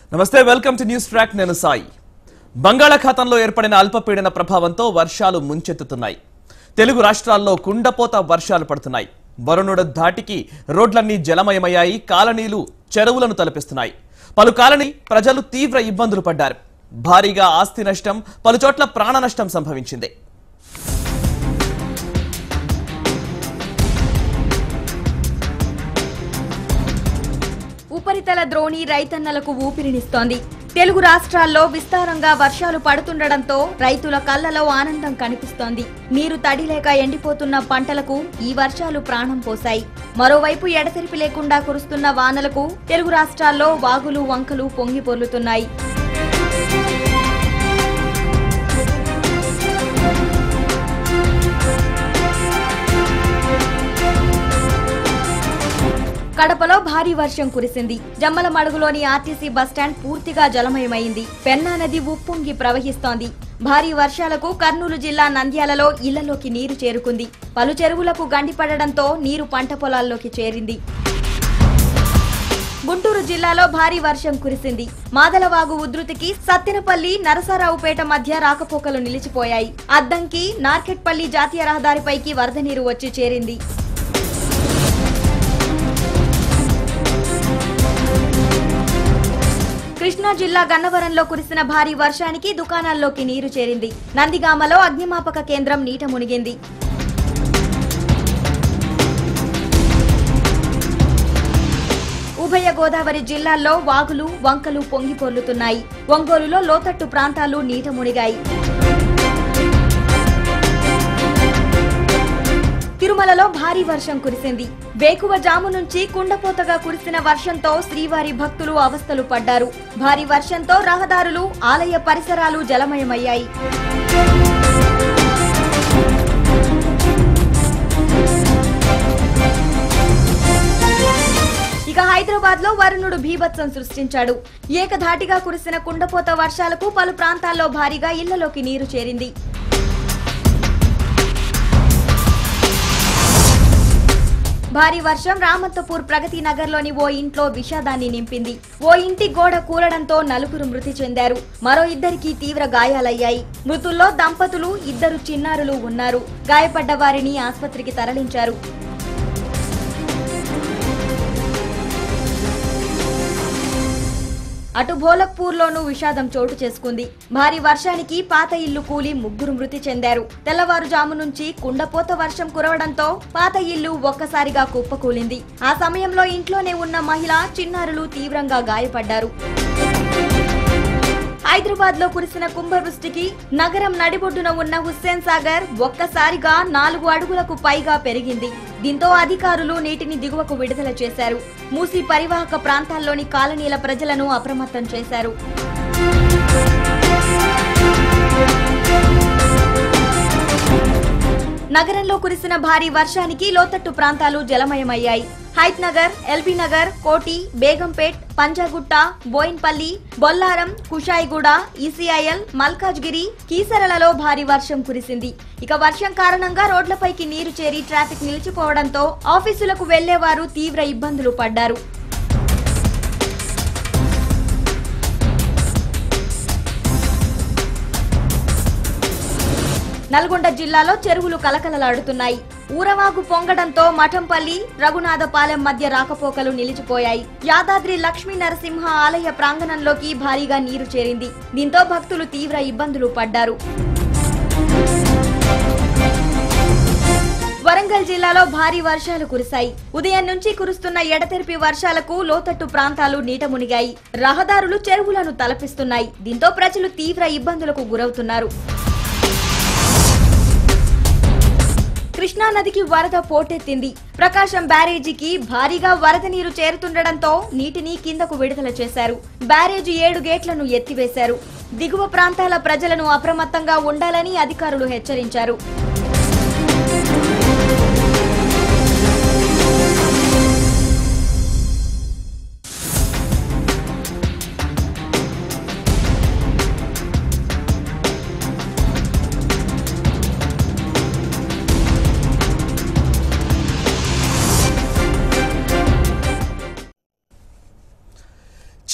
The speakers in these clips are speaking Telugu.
నమస్తే వెల్కమ్ టు న్యూస్ ట్రాక్ నేను సాయి బంగాళాఖాతంలో ఏర్పడిన అల్పపీడన ప్రభావంతో వర్షాలు ముంచెత్తుతున్నాయి తెలుగు రాష్ట్రాల్లో కుండపోత వర్షాలు పడుతున్నాయి వరుణుడ ధాటికి రోడ్లన్నీ జలమయమయ్యాయి కాలనీలు చెరువులను తలపిస్తున్నాయి పలు కాలనీ ప్రజలు తీవ్ర ఇబ్బందులు పడ్డారు భారీగా ఆస్తి నష్టం పలుచోట్ల ప్రాణ నష్టం సంభవించింది ఉపరితల ద్రోణి రైతన్నలకు ఊపిరినిస్తోంది తెలుగు రాష్ట్రాల్లో విస్తారంగా వర్షాలు పడుతుండటంతో రైతుల కళ్ళలో ఆనందం కనిపిస్తోంది నీరు తడిలేక ఎండిపోతున్న పంటలకు ఈ వర్షాలు ప్రాణం పోశాయి మరోవైపు ఎడతెరిపి లేకుండా కురుస్తున్న వానలకు తెలుగు రాష్ట్రాల్లో వాగులు వంకలు పొంగి పొర్లుతున్నాయి కడపలో భారీ వర్షం కురిసింది జమ్మల మడుగులోని ఆర్టీసీ బస్టాండ్ పూర్తిగా జలమయమైంది పెన్నా నది ఉప్పొంగి ప్రవహిస్తోంది భారీ వర్షాలకు కర్నూలు జిల్లా నంద్యాలలో ఇళ్లలోకి నీరు చేరుకుంది పలు చెరువులకు గండిపడడంతో నీరు పంట పొలాల్లోకి చేరింది గుంటూరు జిల్లాలో భారీ వర్షం కురిసింది మాదలవాగు ఉధృతికి సత్తెనపల్లి నరసరావుపేట మధ్య రాకపోకలు నిలిచిపోయాయి అద్దంకి నార్కెట్పల్లి జాతీయ రహదారిపైకి వరద నీరు వచ్చి చేరింది కృష్ణా జిల్లా గన్నవరంలో కురిసిన భారీ వర్షానికి దుకాణాల్లోకి నీరు చేరింది నందిగామలో అగ్నిమాపక కేంద్రం నీట మునిగింది ఉభయ గోదావరి జిల్లాల్లో వాగులు వంకలు పొంగి పొర్లుతున్నాయి ఒంగోలులో లోతట్టు ప్రాంతాలు నీట మునిగాయి తిరుమలలో భారీ వర్షం కురిసింది వేకువ జాము నుంచి కుండపోతగా కురిసిన వర్షంతో శ్రీవారి భక్తులు అవస్థలు పడ్డారు భారీ వర్షంతో రహదారులు ఆలయ పరిసరాలు జలమయమయ్యాయి ఇక హైదరాబాద్ లో వరుణుడు భీభత్సం సృష్టించాడు ఏకధాటిగా కురిసిన కుండపోత వర్షాలకు పలు ప్రాంతాల్లో భారీగా ఇళ్లలోకి నీరు చేరింది భారీ వర్షం రామంతపూర్ ప్రగతి నగర్లోని ఓ ఇంట్లో విషాదాన్ని నింపింది ఓ ఇంటి గోడ కూలడంతో నలుగురు మృతి చెందారు మరో ఇద్దరికి తీవ్ర గాయాలయ్యాయి మృతుల్లో దంపతులు ఇద్దరు చిన్నారులు ఉన్నారు గాయపడ్డ వారిని ఆసుపత్రికి తరలించారు అటు భోలక్పూర్లోనూ విషాదం చోటు చేసుకుంది భారీ వర్షానికి పాత ఇల్లు కూలి ముగ్గురు మృతి చెందారు తెల్లవారుజాము నుంచి కుండపోత వర్షం కురవడంతో పాత ఇల్లు ఒక్కసారిగా కుప్పకూలింది ఆ సమయంలో ఇంట్లోనే ఉన్న మహిళ చిన్నారులు తీవ్రంగా గాయపడ్డారు హైదరాబాద్ లో కురిసిన కుంభవృష్టికి నగరం నడిబొడ్డున ఉన్న హుస్సేన్ సాగర్ ఒక్కసారిగా నాలుగు అడుగులకు పైగా పెరిగింది దీంతో అధికారులు నీటిని దిగువకు విడుదల చేశారు మూసి పరివాహక ప్రాంతాల్లోని కాలనీల ప్రజలను అప్రమత్తం చేశారు నగరంలో కురిసిన భారీ వర్షానికి లోతట్టు ప్రాంతాలు జలమయమయ్యాయి Hayathnagar L B Nagar Koti Begumpet Panjagutta Bowenpally Bolarum Kushaiguda ECIL Malkajgiri కీసరలలో భారీ వర్షం కురిసింది ఇక వర్షం కారణంగా రోడ్లపైకి నీరు చేరి ట్రాఫిక్ నిలిచిపోవడంతో ఆఫీసులకు వెళ్లేవారు తీవ్ర ఇబ్బందులు పడ్డారు నల్గొండ జిల్లాలో చెరువులు కలకలలాడుతున్నాయి ఊరవాగు పొంగడంతో మఠంపల్లి రఘునాథపాలెం మధ్య రాకపోకలు నిలిచిపోయాయి యాదాద్రి లక్ష్మీ నరసింహ ఆలయ ప్రాంగణంలోకి భారీగా నీరు చేరింది దీంతో భక్తులు తీవ్ర ఇబ్బందులు పడ్డారు వరంగల్ జిల్లాలో భారీ వర్షాలు కురిశాయి ఉదయం నుంచి కురుస్తున్న ఎడతెరిపి వర్షాలకు లోతట్టు ప్రాంతాలు నీట మునిగాయి రహదారులు చెరువులను తలపిస్తున్నాయి దీంతో ప్రజలు తీవ్ర ఇబ్బందులకు గురవుతున్నారు కృష్ణా నదికి వరద పోటెత్తింది ప్రకాశం బ్యారేజీకి భారీగా వరద నీరు చేరుతుండటంతో నీటిని కిందకు విడుదల చేశారు బ్యారేజీ ఏడు గేట్లను ఎత్తివేశారు దిగువ ప్రాంతాల ప్రజలను అప్రమత్తంగా ఉండాలని అధికారులు హెచ్చరించారు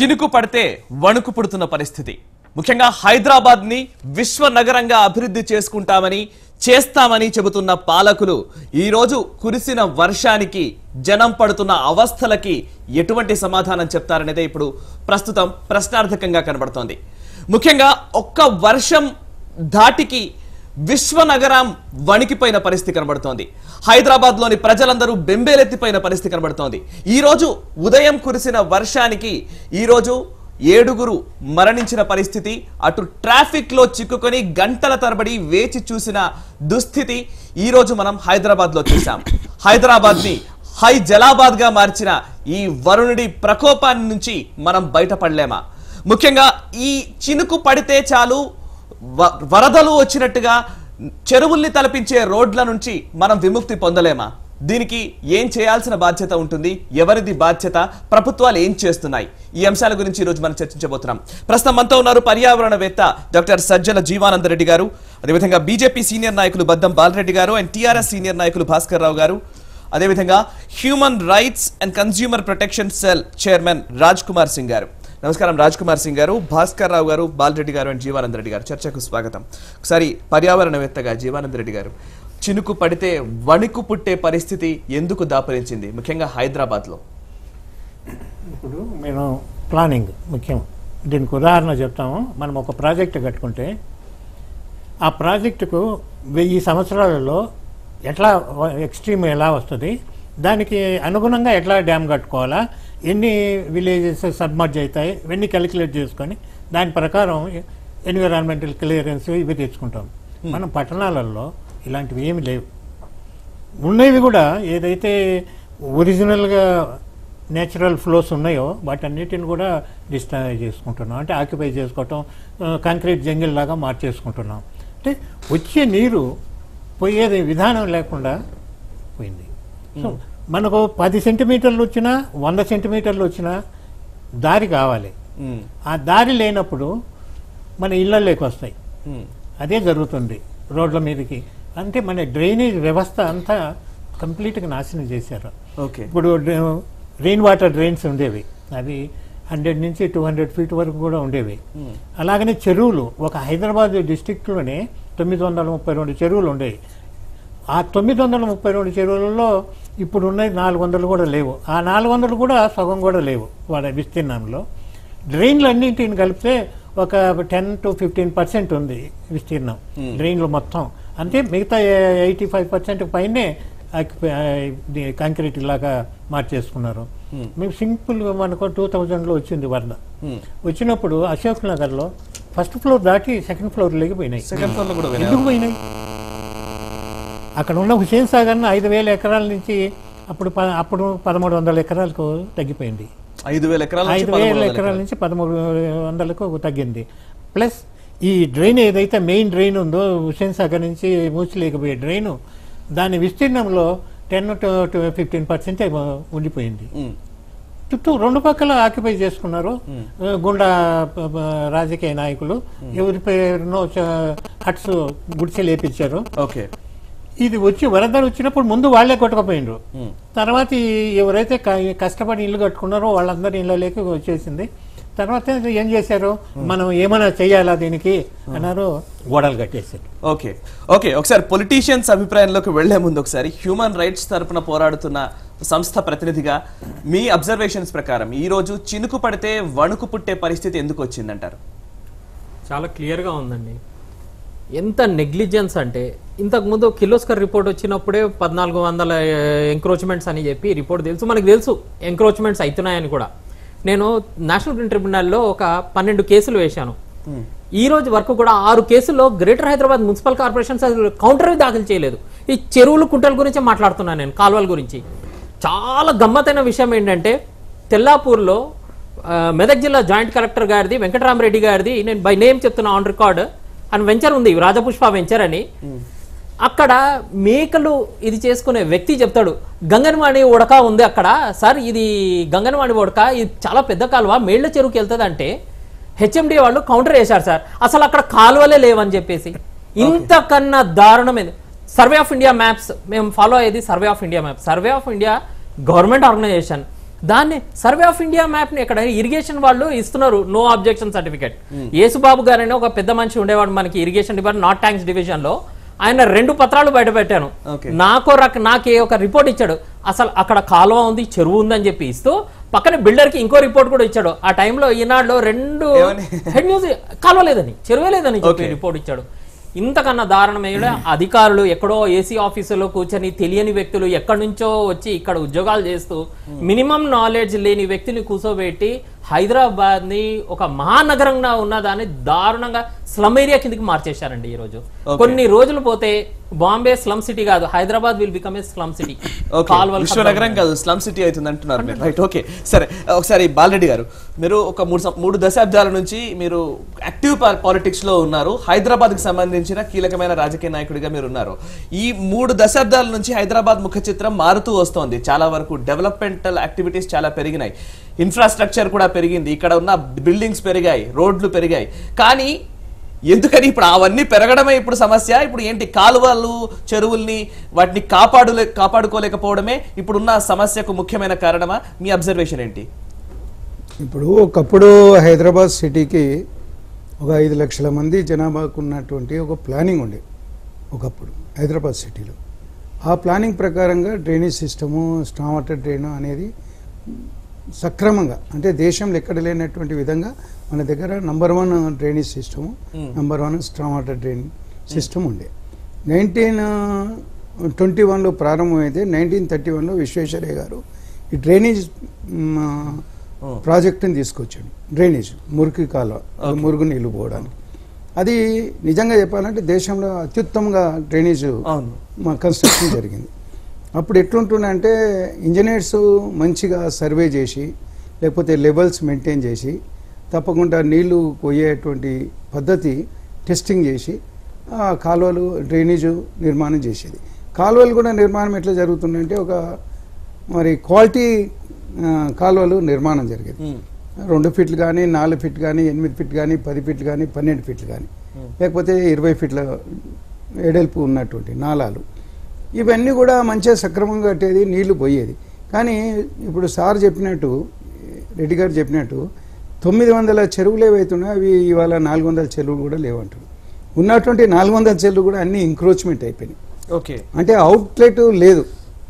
చినుకు పడితే వణుకు పుడుతున్న పరిస్థితి ముఖ్యంగా హైదరాబాద్ ని విశ్వ నగరంగా అభివృద్ధి చేసుకుంటామని చేస్తామని చెబుతున్న పాలకులు ఈ రోజు కురిసిన వర్షానికి జనం పడుతున్న అవస్థలకి ఎటువంటి సమాధానం చెప్తారనేదే ఇప్పుడు ప్రస్తుతం ప్రశ్నార్థకంగా కనబడుతోంది ముఖ్యంగా ఒక్క వర్షం ధాటికి విశ్వనగరం వణికిపోయిన పరిస్థితి కనబడుతోంది హైదరాబాద్ లోని ప్రజలందరూ బెంబేలెత్తిపోయిన పరిస్థితి కనబడుతోంది ఈ రోజు ఉదయం కురిసిన వర్షానికి ఈ రోజు ఏడుగురు మరణించిన పరిస్థితి అటు ట్రాఫిక్ లో చిక్కుకొని గంటల తరబడి వేచి చూసిన దుస్థితి ఈ రోజు మనం హైదరాబాద్ లో చూసాం హైదరాబాద్ ని హై జలాబాద్ గా మార్చిన ఈ వరుణుడి ప్రకోపాన్ని నుంచి మనం బయటపడలేమా ముఖ్యంగా ఈ చినుకు పడితే చాలు వ- వరదలు వచ్చినట్టుగా చెరువుల్ని తలపించే రోడ్ల నుంచి మనం విముక్తి పొందలేమా దీనికి ఏం చేయాల్సిన బాధ్యత ఉంటుంది ఎవరిది బాధ్యత ప్రభుత్వాలు ఏం చేస్తున్నాయి ఈ అంశాల గురించి ఈ రోజు మనం చర్చించబోతున్నాం ప్రస్తుతం మనతో ఉన్నారు పర్యావరణవేత్త డాక్టర్ సజ్జల జీవానంద రెడ్డి గారు అదేవిధంగా బీజేపీ సీనియర్ నాయకులు బద్దం బాలరెడ్డి గారు అండ్ టీఆర్ఎస్ సీనియర్ నాయకులు భాస్కర్ రావు గారు అదేవిధంగా human rights and consumer protection cell chairman Raj Kumar Singh గారు నమస్కారం రాజ్ కుమార్ సింగ్ గారు భాస్కర్ రావు గారు బాలరెడ్డి గారు అండ్ జీవానంద రెడ్డి గారు చర్చకు స్వాగతం ఒకసారి పర్యావరణవేత్తగా జీవానంద రెడ్డి గారు చినుకు పడితే వణుకు పుట్టే పరిస్థితి ఎందుకు దాపరించింది ముఖ్యంగా హైదరాబాద్ లో ఇప్పుడు మేము ప్లానింగ్ ముఖ్యం దీనికి ఉదాహరణ చెప్తాము మనం ఒక ప్రాజెక్ట్ కట్టుకుంటే ఆ ప్రాజెక్టుకు వెయ్యి సంవత్సరాలలో ఎట్లా ఎక్స్ట్రీమ్ ఎలా వస్తుంది దానికి అనుగుణంగా ఎట్లా డ్యామ్ కట్టుకోవాలా ఎన్ని విలేజెస్ సబ్మర్జ్ అవుతాయి ఇవన్నీ క్యాలిక్యులేట్ చేసుకొని దాని ప్రకారం ఎన్విరాన్మెంటల్ క్లియరెన్స్ ఇవి తెచ్చుకుంటాం మనం పట్టణాలలో ఇలాంటివి ఏమి లేవు ఉన్నవి కూడా ఏదైతే ఒరిజినల్గా నేచురల్ ఫ్లోస్ ఉన్నాయో వాటన్నిటిని కూడా డిస్ట్రాయ్ చేసుకుంటున్నాం అంటే ఆక్యుపై చేసుకోవటం కాంక్రీట్ జంగిల్ లాగా మార్చేసుకుంటున్నాం అంటే వచ్చే నీరు పోయేది విధానం లేకుండా పోయింది సో మనకు పది సెంటీమీటర్లు వచ్చినా వంద సెంటీమీటర్లు వచ్చినా దారి కావాలి ఉమ్, ఆ దారి లేనప్పుడు మన ఇళ్ళల్లోకి వస్తాయి ఉమ్, అదే జరుగుతుంది రోడ్ల మీదకి అంటే మన డ్రైనేజ్ వ్యవస్థ అంతా కంప్లీట్గా నాశనం చేశారు ఓకే ఇప్పుడు రెయిన్ వాటర్ డ్రైన్స్ ఉండేవి అవి హండ్రెడ్ నుంచి టూ హండ్రెడ్ ఫీట్ వరకు కూడా ఉండేవి ఉమ్, అలాగనే చెరువులు ఒక హైదరాబాద్ డిస్టిక్లోనే తొమ్మిది వందల ముప్పై రెండు చెరువులు ఉండేవి ఆ తొమ్మిది వందల ముప్పై రెండు చెరువులలో ఇప్పుడు ఉన్నది నాలుగు వందలు కూడా లేవు ఆ నాలుగు వందలు కూడా సగం కూడా లేవు వాడ విస్తీర్ణంలో డ్రైన్లు అన్నింటిని కలిపితే ఒక టెన్ టు ఫిఫ్టీన్ పర్సెంట్ ఉంది విస్తీర్ణం డ్రైన్లు మొత్తం అంటే మిగతా ఎయిటీ ఫైవ్ పర్సెంట్ పైనే కాంక్రీట్ లాగా మార్చేసుకున్నారు మేము సింపుల్గా మనకు టూ థౌజండ్లో వచ్చింది వరద ఉమ్. వచ్చినప్పుడు అశోక్ నగర్లో ఫస్ట్ ఫ్లోర్ దాటి సెకండ్ ఫ్లోర్ లేకపోయినాయి సెకండ్ ఫ్లోర్ లో కూడా వినాయా? ఎందుకు పోయినాయి అక్కడ ఉన్న హుసేన్ సాగర్ను ఐదు వేల ఎకరాల నుంచి అప్పుడు ప- అప్పుడు పదమూడు వందల ఎకరాలకు తగ్గిపోయింది ఐదు వేల ఎకరాల నుంచి ఐదు పదమూడు వేల వందల ఎకరాల ఎకరాలు. నుంచి పదమూడు వందలకు తగ్గింది ప్లస్ ఈ డ్రైన్ ఏదైతే మెయిన్ డ్రైన్ ఉందో హుసేన్ సాగర్ నుంచి మూసిలేకపోయే డ్రైన్ దాని విస్తీర్ణంలో టెన్ టు ఫిఫ్టీన్ పర్సెంట్ ఉండిపోయింది ఉమ్, చుట్టూ రెండు పక్కల ఆక్యుపై చేసుకున్నారు ఆ, గుండా ప- ప- రాజకీయ నాయకులు ఎవరి పేరునో చ- హట్స్ గుడిసె లేపించారు ఓకే ఇది వచ్చి వరదలు వచ్చినప్పుడు ముందు వాళ్ళే కొట్టుకుపోయిండ్రు ఉమ్, తర్వాత ఈ ఎవరైతే క- కష్టపడి ఇల్లు కట్టుకున్నారో వాళ్ళందరి ఇళ్ళలోకి వచ్చేసింది తర్వాత ఏం చేశారు మనం ఏమైనా చేయాలా దీనికి అన్నారు గోడలు కట్టేశారు ఓకే ఓకే ఒకసారి పొలిటీషియన్స్ అభిప్రాయంలోకి వెళ్లే ముందు ఒకసారి హ్యూమన్ రైట్స్ తరపున పోరాడుతున్న సంస్థ ప్రతినిధిగా మీ అబ్జర్వేషన్స్ ప్రకారం ఈ రోజు చినుకు పడితే వణుకు పుట్టే పరిస్థితి ఎందుకు వచ్చిందంటారు చాలా క్లియర్గా ఉందండి ఎంత నెగ్లిజెన్స్ అంటే ఇంతకుముందు కిర్లోస్కర్ రిపోర్ట్ వచ్చినప్పుడే పద్నాలుగు వందల ఎంక్రోచ్మెంట్స్ అని చెప్పి రిపోర్ట్ తెలుసు మనకు తెలుసు ఎంక్రోచ్మెంట్స్ అవుతున్నాయని కూడా నేను నేషనల్ గ్రీన్ ట్రిబ్యునల్లో ఒక పన్నెండు కేసులు వేశాను ఈ రోజు వరకు కూడా ఆరు కేసుల్లో greater Hyderabad municipal corporation counter దాఖలు చేయలేదు ఈ చెరువులు కుంటల గురించి మాట్లాడుతున్నాను నేను కాలువల గురించి చాలా గమ్మత్తైన విషయం ఏంటంటే తెల్లాపూర్లో ఆ, మెదక్ జిల్లా జాయింట్ కలెక్టర్ గారిది వెంకటరామరెడ్డి గారిది నేను బై నేమ్ చెప్తున్నా ఆన్ రికార్డ్ అని వెంచర్ ఉంది రాజపుష్ప వెంచర్ అని అక్కడ మేకలు ఇది చేసుకునే వ్యక్తి చెప్తాడు గంగనవాణి ఉడక ఉంది అక్కడ సార్ ఇది గంగనవాణి ఉడక ఇది చాలా పెద్ద కాలువ మేళ్ల చెరువుకి వెళ్తుంది అంటే హెచ్ఎండి వాళ్ళు కౌంటర్ వేశారు సార్ అసలు అక్కడ కాలువలే లేవని చెప్పేసి ఇంతకన్నా దారుణమైంది సర్వే ఆఫ్ ఇండియా మ్యాప్స్ మేము ఫాలో అయ్యేది survey of India map survey of India government organisation దాన్ని సర్వే ఆఫ్ ఇండియా మ్యాప్ ని ఇక్కడ ఇరిగేషన్ వాళ్ళు ఇస్తున్నారు నో అబ్జెక్షన్ సర్టిఫికేట్ యేసుబాబు గారని ఒక పెద్ద మనిషి ఉండేవాడు మనకి irrigation department not tanks division లో ఆయన రెండు పత్రాలు బయట పెట్టాను Okay. నాకో రక నాకే ఒక రిపోర్ట్ ఇచ్చాడు అసలు అక్కడ కాలువ ఉంది చెరువు ఉందని చెప్పి ఇస్తూ పక్కన బిల్డర్ కి ఇంకో రిపోర్ట్ కూడా ఇచ్చాడు ఆ టైంలో ఈనాడులో రెండు ఏమని? హెడ్ న్యూస్ కాలువ లేదని చెరువే లేదని చెప్పి Okay. రిపోర్ట్ ఇచ్చాడు ఇంతకన్నా దారుణమైన అధికారులు ఎక్కడో ఏసీ ఆఫీసులో కూర్చొని తెలియని వ్యక్తులు ఎక్కడి నుంచో వచ్చి ఇక్కడ ఉద్యోగాలు చేస్తూ మినిమం నాలెడ్జ్ లేని వ్యక్తిని కూర్చోబెట్టి హైదరాబాద్ ని ఒక మహానగరంగా ఉన్నదాన్ని దారుణంగా స్లమ్ ఏరియా కిందకి మార్చేశారండి ఈ రోజు కొన్ని రోజులు పోతే బాంబే స్లమ్ సిటీ కాదు Hyderabad will become a slum city okay విశ్వనగరం కాదు స్లమ్ సిటీ అవుతుంది అంటున్నారు మీరు రైట్ ఓకే సరే ఒకసారి బాలరెడ్డి గారు మీరు ఒక మూడు సం- మూడు దశాబ్దాల నుంచి మీరు యాక్టివ్ పాలిటిక్స్ లో ఉన్నారు హైదరాబాద్ కి సంబంధించిన కీలకమైన రాజకీయ నాయకుడిగా మీరు ఉన్నారు ఈ మూడు దశాబ్దాల నుంచి హైదరాబాద్ ముఖ చిత్రం మారుతూ వస్తోంది చాలా వరకు డెవలప్మెంటల్ యాక్టివిటీస్ చాలా పెరిగినాయి ఇన్ఫ్రాస్ట్రక్చర్ కూడా పెరిగింది ఇక్కడ ఉన్న బిల్డింగ్స్ పెరిగాయి రోడ్లు పెరిగాయి కానీ ఎందుకని ఇప్పుడు అవన్నీ పెరగడమే ఇప్పుడు సమస్య ఇప్పుడు ఏంటి కాలువలు చెరువుల్ని వాటిని కాపాడులే కాపాడుకోలేకపోవడమే ఇప్పుడున్న సమస్యకు ముఖ్యమైన కారణమా మీ అబ్జర్వేషన్ ఏంటి ఇప్పుడు ఒకప్పుడు హైదరాబాద్ సిటీకి ఒక ఐదు లక్షల మంది జనాభాకు ఉన్నటువంటి ఒక ప్లానింగ్ ఉండే ఒకప్పుడు హైదరాబాద్ సిటీలో ఆ ప్లానింగ్ ప్రకారంగా drainage system storm water drain అనేది సక్రమంగా అంటే దేశంలో ఎక్కడ లేనటువంటి విధంగా మన దగ్గర number one drainage system number one storm water drain system ఉండే నైన్టీన్ ట్వంటీ వన్లో ప్రారంభమైతే నైన్టీన్ థర్టీ వన్లో విశ్వేశ్వరయ్య గారు ఈ డ్రైనేజ్ మ్, ప్రాజెక్టుని తీసుకొచ్చాడు డ్రైనేజ్ మురికి కాలువ మురుగు నీళ్లు పోవడానికి అది నిజంగా చెప్పాలంటే దేశంలో అత్యుత్తమంగా డ్రైనేజ్ అవును. మా కన్స్ట్రక్షన్ జరిగింది అప్పుడు ఎట్లుంటుందంటే ఇంజనీర్స్ మంచిగా సర్వే చేసి లేకపోతే లెవెల్స్ మెయింటైన్ చేసి తప్పకుండా నీళ్లు పోయేటువంటి పద్ధతి టెస్టింగ్ చేసి ఆ కాలువలు డ్రైనేజ్ నిర్మాణం చేసేది కాలువలు కూడా నిర్మాణం ఎట్లా జరుగుతుందంటే ఒక మరి క్వాలిటీ ఆ, కాలువలు నిర్మాణం జరిగేది మ్మ్. రెండు ఫీట్లు కానీ నాలుగు ఫీట్ కానీ ఎనిమిది ఫీట్ కానీ పది ఫీట్లు కానీ పన్నెండు ఫీట్లు కానీ లేకపోతే ఇరవై ఫీట్ల ఎడల్పు ఉన్నటువంటి నాలాలు ఇవన్నీ కూడా మంచిగా సక్రమంగా కట్టేది నీళ్లు పోయేది కానీ ఇప్పుడు సార్ చెప్పినట్టు రెడ్డి గారు చెప్పినట్టు తొమ్మిది వందల చెరువులు ఏవైతున్నాయో అవి ఇవాళ నాలుగు వందల చెరువులు కూడా లేవంటారు ఉన్నటువంటి నాలుగు వందల చెరువులు కూడా అన్ని ఇంక్రోచ్మెంట్ అయిపోయినాయి ఓకే అంటే అవుట్లెట్ లేదు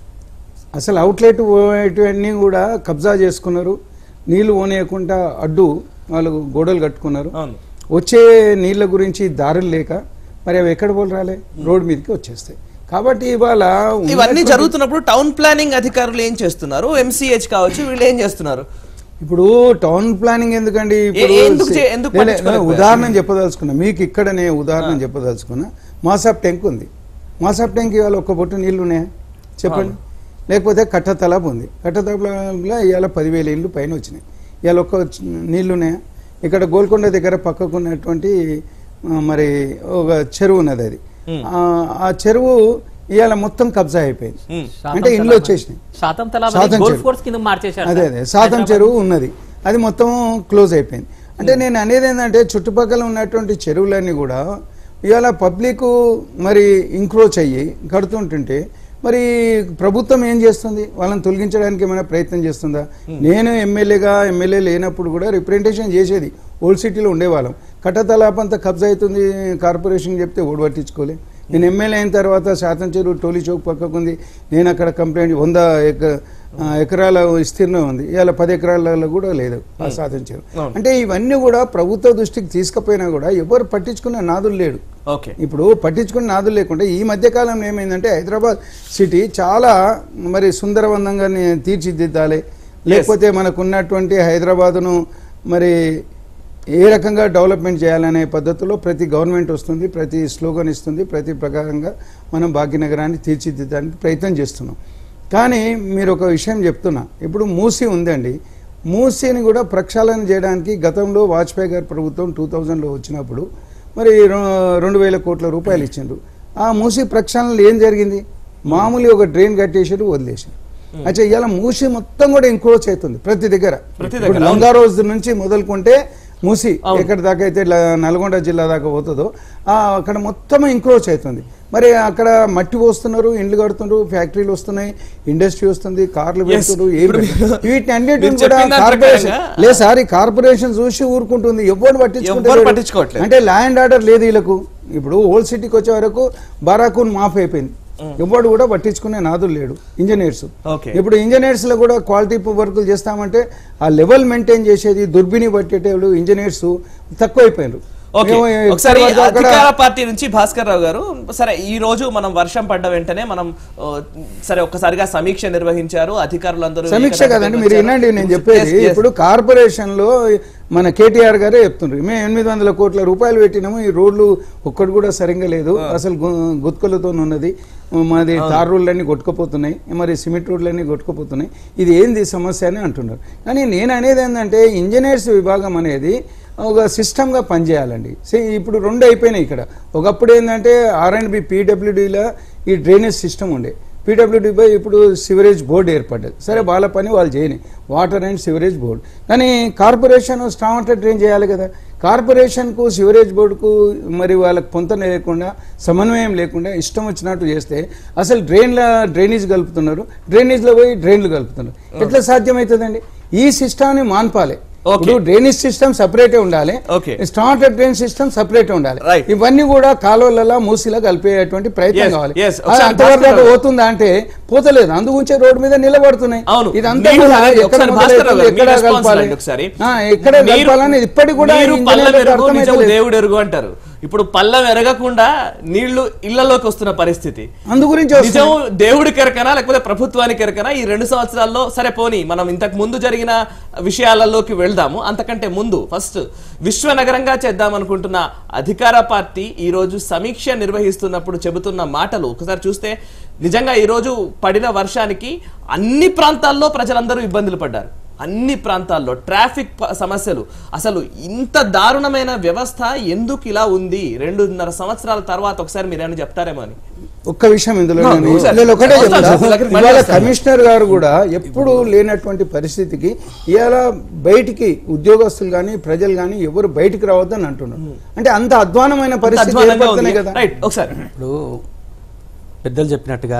అసలు అవుట్లెట్ పోయేటివన్నీ కూడా కబ్జా చేసుకున్నారు నీళ్లు పోనీయకుండా అడ్డు వాళ్ళు గోడలు కట్టుకున్నారు అవును వచ్చే నీళ్ళ గురించి దారులు లేక మరి అవి ఎక్కడ పోలు రాలే రోడ్డు మీదకి వచ్చేస్తాయి కాబట్టి ఇవాళ ఇవన్నీ ఉన్నటువంటి- జరుగుతున్నప్పుడు టౌన్ ప్లానింగ్ అధికారులు ఏం చేస్తున్నారు ఎంసీహెచ్ కావచ్చు వీళ్ళు ఏం చేస్తున్నారు ఇప్పుడు టౌన్ ప్లానింగ్ ఎందుకండి ఇప్పుడు ఏ- ఎందుకు చే- ఎందుకు లే- లే, పట్టించుకోలేకపోయారు? ఉదాహరణ చెప్పదలుచుకున్నా మీకు ఇక్కడనే ఉదాహరణ చెప్పదలుచుకున్నా మాసాప్ ట్యాంక్ ఉంది మాసాప్ ట్యాంక్ ఇవాళ ఒక్క బొట్టు నీళ్లు ఉన్నాయా చెప్పండి లేకపోతే కట్ట తలాబ్ ఉంది కట్ట తలాబ్లో ఇవాళ పదివేల ఇళ్ళు పైన వచ్చినాయి ఇవాళ ఒక్క చ- నీళ్లు ఉన్నాయా ఇక్కడ గోల్కొండ దగ్గర పక్కకు ఉన్నటువంటి ఆ, మరి ఒక చెరువు ఉన్నది అది ఆ, ఆ చెరువు ఇవాళ మొత్తం కబ్జా అయిపోయింది మ్మ్. అంటే ఇల్లు వచ్చేసినాయి శాతం తలా శాతం గోల్ఫ్ చెరువు. కోర్స్ కింద మార్చేశారు అదే సార్. అదే సాతం హైదరాబాద్ చెరువు ఉన్నది అది మొత్తం క్లోజ్ అయిపోయింది అంటే నేను అనేది ఏంటంటే చుట్టుపక్కల ఉన్నటువంటి చెరువులన్నీ కూడా ఇవాళ పబ్లిక్ మరి ఇంక్రోచ్ అయ్యి కడుతుంటుంటే మరి ప్రభుత్వం ఏం చేస్తుంది వాళ్ళని తొలగించడానికి ఏమైనా ప్రయత్నం చేస్తుందా నేను ఎమ్మెల్యేగా ఎమ్మెల్యే లేనప్పుడు కూడా రిప్రజెంటేషన్ చేసేది ఓల్డ్ సిటీలో ఉండేవాళ్ళం కట్టతలాపంతా కబ్జా అవుతుంది కార్పొరేషన్ చెప్తే ఓడి పట్టించుకోలే నేను ఎమ్మెల్యే అయిన తర్వాత శాతం చెరువు టోలీ చౌక్ పక్కకు ఉంది నేను అక్కడ కంప్లైంట్ వంద ఎక ఆ, ఎకరాల విస్తీర్ణం ఉంది ఇవాళ పది ఎకరాలలో కూడా లేదు ఆ శాతం చెరువు అవును. అంటే ఇవన్నీ కూడా ప్రభుత్వ దృష్టికి తీసుకుపోయినా కూడా ఎవరు పట్టించుకునే నాదులు లేడు ఓకే ఇప్పుడు పట్టించుకునే నాదులు లేకుండా ఈ మధ్య కాలంలో ఏమైందంటే హైదరాబాద్ సిటీ చాలా మరి సుందరవందంగా ని- తీర్చిదిద్దాలి లేకపోతే మనకు ఉన్నటువంటి హైదరాబాదును మరి ఏ రకంగా డెవలప్మెంట్ చేయాలనే పద్ధతిలో ప్రతి గవర్నమెంట్ వస్తుంది ప్రతి స్లోగన్ ఇస్తుంది ప్రతి ప్రకారంగా మనం భాగ్యనగరాన్ని తీర్చిదిద్దడానికి ప్రయత్నం చేస్తున్నాం కానీ మీరు ఒక విషయం చెప్తున్నా ఇప్పుడు మూసి ఉందండి మూసీని కూడా ప్రక్షాళన చేయడానికి గతంలో వాజ్పేయి గారి ప్రభుత్వం టూ థౌజండ్లో వచ్చినప్పుడు మరి రె- రెండు వేల కోట్ల రూపాయలు ఇచ్చిండ్రు ఆ మూసి ప్రక్షాళనలో ఏం జరిగింది మామూలు ఒక డ్రైన్ కట్టేసారు వదిలేసారు అయితే ఇవాళ మూసి మొత్తం కూడా ఎంక్రోచ్ అవుతుంది ప్రతి దగ్గర ప్రతి ఇప్పుడు దగ్గర, లంగా రోజు నుంచి మొదలుకుంటే మూసి ఎక్కడి దాకా అయితే ల- నల్గొండ జిల్లా దాకా పోతుందో ఆ, అక్కడ మొత్తం ఇంక్రోచ్ అవుతుంది మరి అక్కడ మట్టి పోస్తున్నారు ఇండ్లు కడుతున్నారు ఫ్యాక్టరీలు వస్తున్నాయి ఇండస్ట్రీ వస్తుంది కార్లు Yes. పెడుతున్నారు ఏం ఇప్పుడు పెడుతున్నారు? మీరు- వీటిని అన్నిటిని మీరు కూడా చెప్పిన దాని కార్పొరేషన్ ప్రకారంగా- లేదు సార్ ఈ కార్పొరేషన్ చూసి ఊరుకుంటుంది ఎవ్వరు పట్టించుకుంటే ఎవ్వరు లేరు. పట్టించుకోవట్లేదు. అంటే ల్యాండ్ ఆర్డర్ లేదు వీళ్ళకు ఇప్పుడు ఓల్డ్ సిటీకి వచ్చే వరకు బారాకూన్ మాఫ్ అయిపోయింది ఎవ్వడు కూడా పట్టించుకునే నాదులు లేడు ఇంజనీర్స్ Okay. ఇప్పుడు ఇంజనీర్స్ లో కూడా క్వాలిటీ వర్కులు చేస్తామంటే ఆ లెవెల్ మెయింటైన్ చేసేది దుర్బిని పట్టేటోళ్ళు ఇంజనీర్స్ తక్కువైపోయినారు ఓకే మేము ఒకసారి ఎక్కడ పడితే అక్కడ- అధికార పార్టీ నుంచి భాస్కర్ రావు గారు సరే ఈ రోజు మనం వర్షం పడ్డ వెంటనే మనం ఓ, సరే ఒక్కసారిగా సమీక్ష నిర్వహించారు అధికారులందరూ సమీక్ష ఏకదాటిపైకి కదండి మీరు వచ్చారు. వినండి నేను Yes, చెప్పేది yes. ఇప్పుడు కార్పొరేషన్ లో మన కేటీఆర్ గారే చెప్తున్నారు మేము ఎనిమిది వందల కోట్ల రూపాయలు పెట్టినాము ఈ రోడ్లు ఒక్కటి కూడా సరిగ్గా లేదు అసలు గు- గుత్కలతో ఉన్నది మాది తార్ రోడ్లన్నీ కొట్టుకుపోతున్నాయి మరి సిమెంట్ రోడ్లన్నీ కొట్టుకుపోతున్నాయి ఇది ఏంది సమస్య అని అంటున్నారు కానీ నేను అనేది ఏంటంటే ఇంజనీర్స్ విభాగం అనేది ఒక సిస్టమ్గా పనిచేయాలండి సే ఇప్పుడు రెండు అయిపోయినాయి ఇక్కడ ఒకప్పుడు ఏంటంటే ఆర్ అండ్ బి పీడబ్ల్యూడీలో ఈ డ్రైనేజ్ సిస్టమ్ ఉండే పీడబ్ల్యూడీ బై ఇప్పుడు సివరేజ్ బోర్డు ఏర్పడ్డది సరే వాళ్ళ పని వాళ్ళు చేయని వాటర్ అండ్ సివరేజ్ బోర్డు కానీ కార్పొరేషన్ స్ట్రాంగ్ వాటర్ డ్రైన్ చేయాలి కదా కార్పొరేషన్కు సివరేజ్ బోర్డుకు మరి వాళ్ళకి పొంతన లేకుండా సమన్వయం లేకుండా ఇష్టం వచ్చినట్టు చేస్తే అసలు డ్రైన్ల డ్రైనేజ్ కలుపుతున్నారు డ్రైనేజ్లో పోయి డ్రైన్లు కలుపుతున్నారు ఎట్లా సాధ్యమవుతుందండి ఈ సిస్టాన్ని మాన్పాలి Okay. ఇప్పుడు డ్రైనేజ్ సిస్టమ్ సపరేటే ఉండాలి Okay. Strong water drain system సపరేటే ఉండాలి Right. ఇవన్నీ కూడా కాలువలలో మూసిలా కలిపేటువంటి ప్రయత్నం Yes, కావాలి yes. అది ఒకసారి అంతవరకు భాస్కర్ దాకా రావు. పోతుందా అంటే పోతలేదు అందుగుంచే రోడ్డు మీద నిలబడుతున్నాయి అవును. ఇదంతా మీరు కూడా అనేది ఎక్కడ ఒకసారి భాస్కర్ రావు మొదలవుతుంది, గారు, మీ ఎక్కడ response కలపాలి రండి ఒకసారి. ఆ, ఎక్కడ మీరు- కలపాలని ఇప్పటికి కూడా మీరు ఈ పల్లెం ఇంజనీర్లకు ఎరుగు, నిజము అర్థమైతలేదు. దేవుడు ఎరుగు అంటారు ఇప్పుడు పల్లెం ఎరగకుండా నీళ్లు ఇళ్లలోకి వస్తున్న పరిస్థితి అందు గురించి నిజం దేవుడికి ఎరకనా లేకపోతే ప్రభుత్వానికి ఎరకనా ఈ రెండు సంవత్సరాల్లో సరే పోనీ మనం ఇంతకు ముందు జరిగిన విషయాలలోకి వెళ్దాము అంతకంటే ముందు ఫస్ట్ విశ్వనగరంగా చేద్దాం అనుకుంటున్న అధికార పార్టీ ఈ రోజు సమీక్ష నిర్వహిస్తున్నప్పుడు చెబుతున్న మాటలు ఒకసారి చూస్తే నిజంగా ఈ రోజు పడిన వర్షానికి అన్ని ప్రాంతాల్లో ప్రజలందరూ ఇబ్బందులు పడ్డారు అన్ని ప్రాంతాల్లో ట్రాఫిక్ ప- సమస్యలు అసలు ఇంత దారుణమైన వ్యవస్థ ఎందుకు ఇలా ఉంది రెండున్నర సంవత్సరాల తర్వాత ఒకసారి మీరు ఏమైనా చెప్తారేమో అని ఒక్క విషయం ఇందులో No, నేను- no, sir. నేను ఒకటే వస్తాను, చెప్తా. sir. దగ్గరికి మళ్ళీ ఇవాళ వస్తాను. కమిషనర్ గారు కూడా ఎప్పుడు లేనటువంటి పరిస్థితికి ఇవాళ బయటికి ఉద్యోగస్తులు కానీ ప్రజలు కానీ ఎవరు బయటికి రావద్దని అంటున్నారు అంటే అంత అధ్వానమైన పరిస్థితి అధ్వానంగా ఉంది. ఏర్పడుతున్నాయి కదా రైట్ ఒకసారి ఇప్పుడు పెద్దలు చెప్పినట్టుగా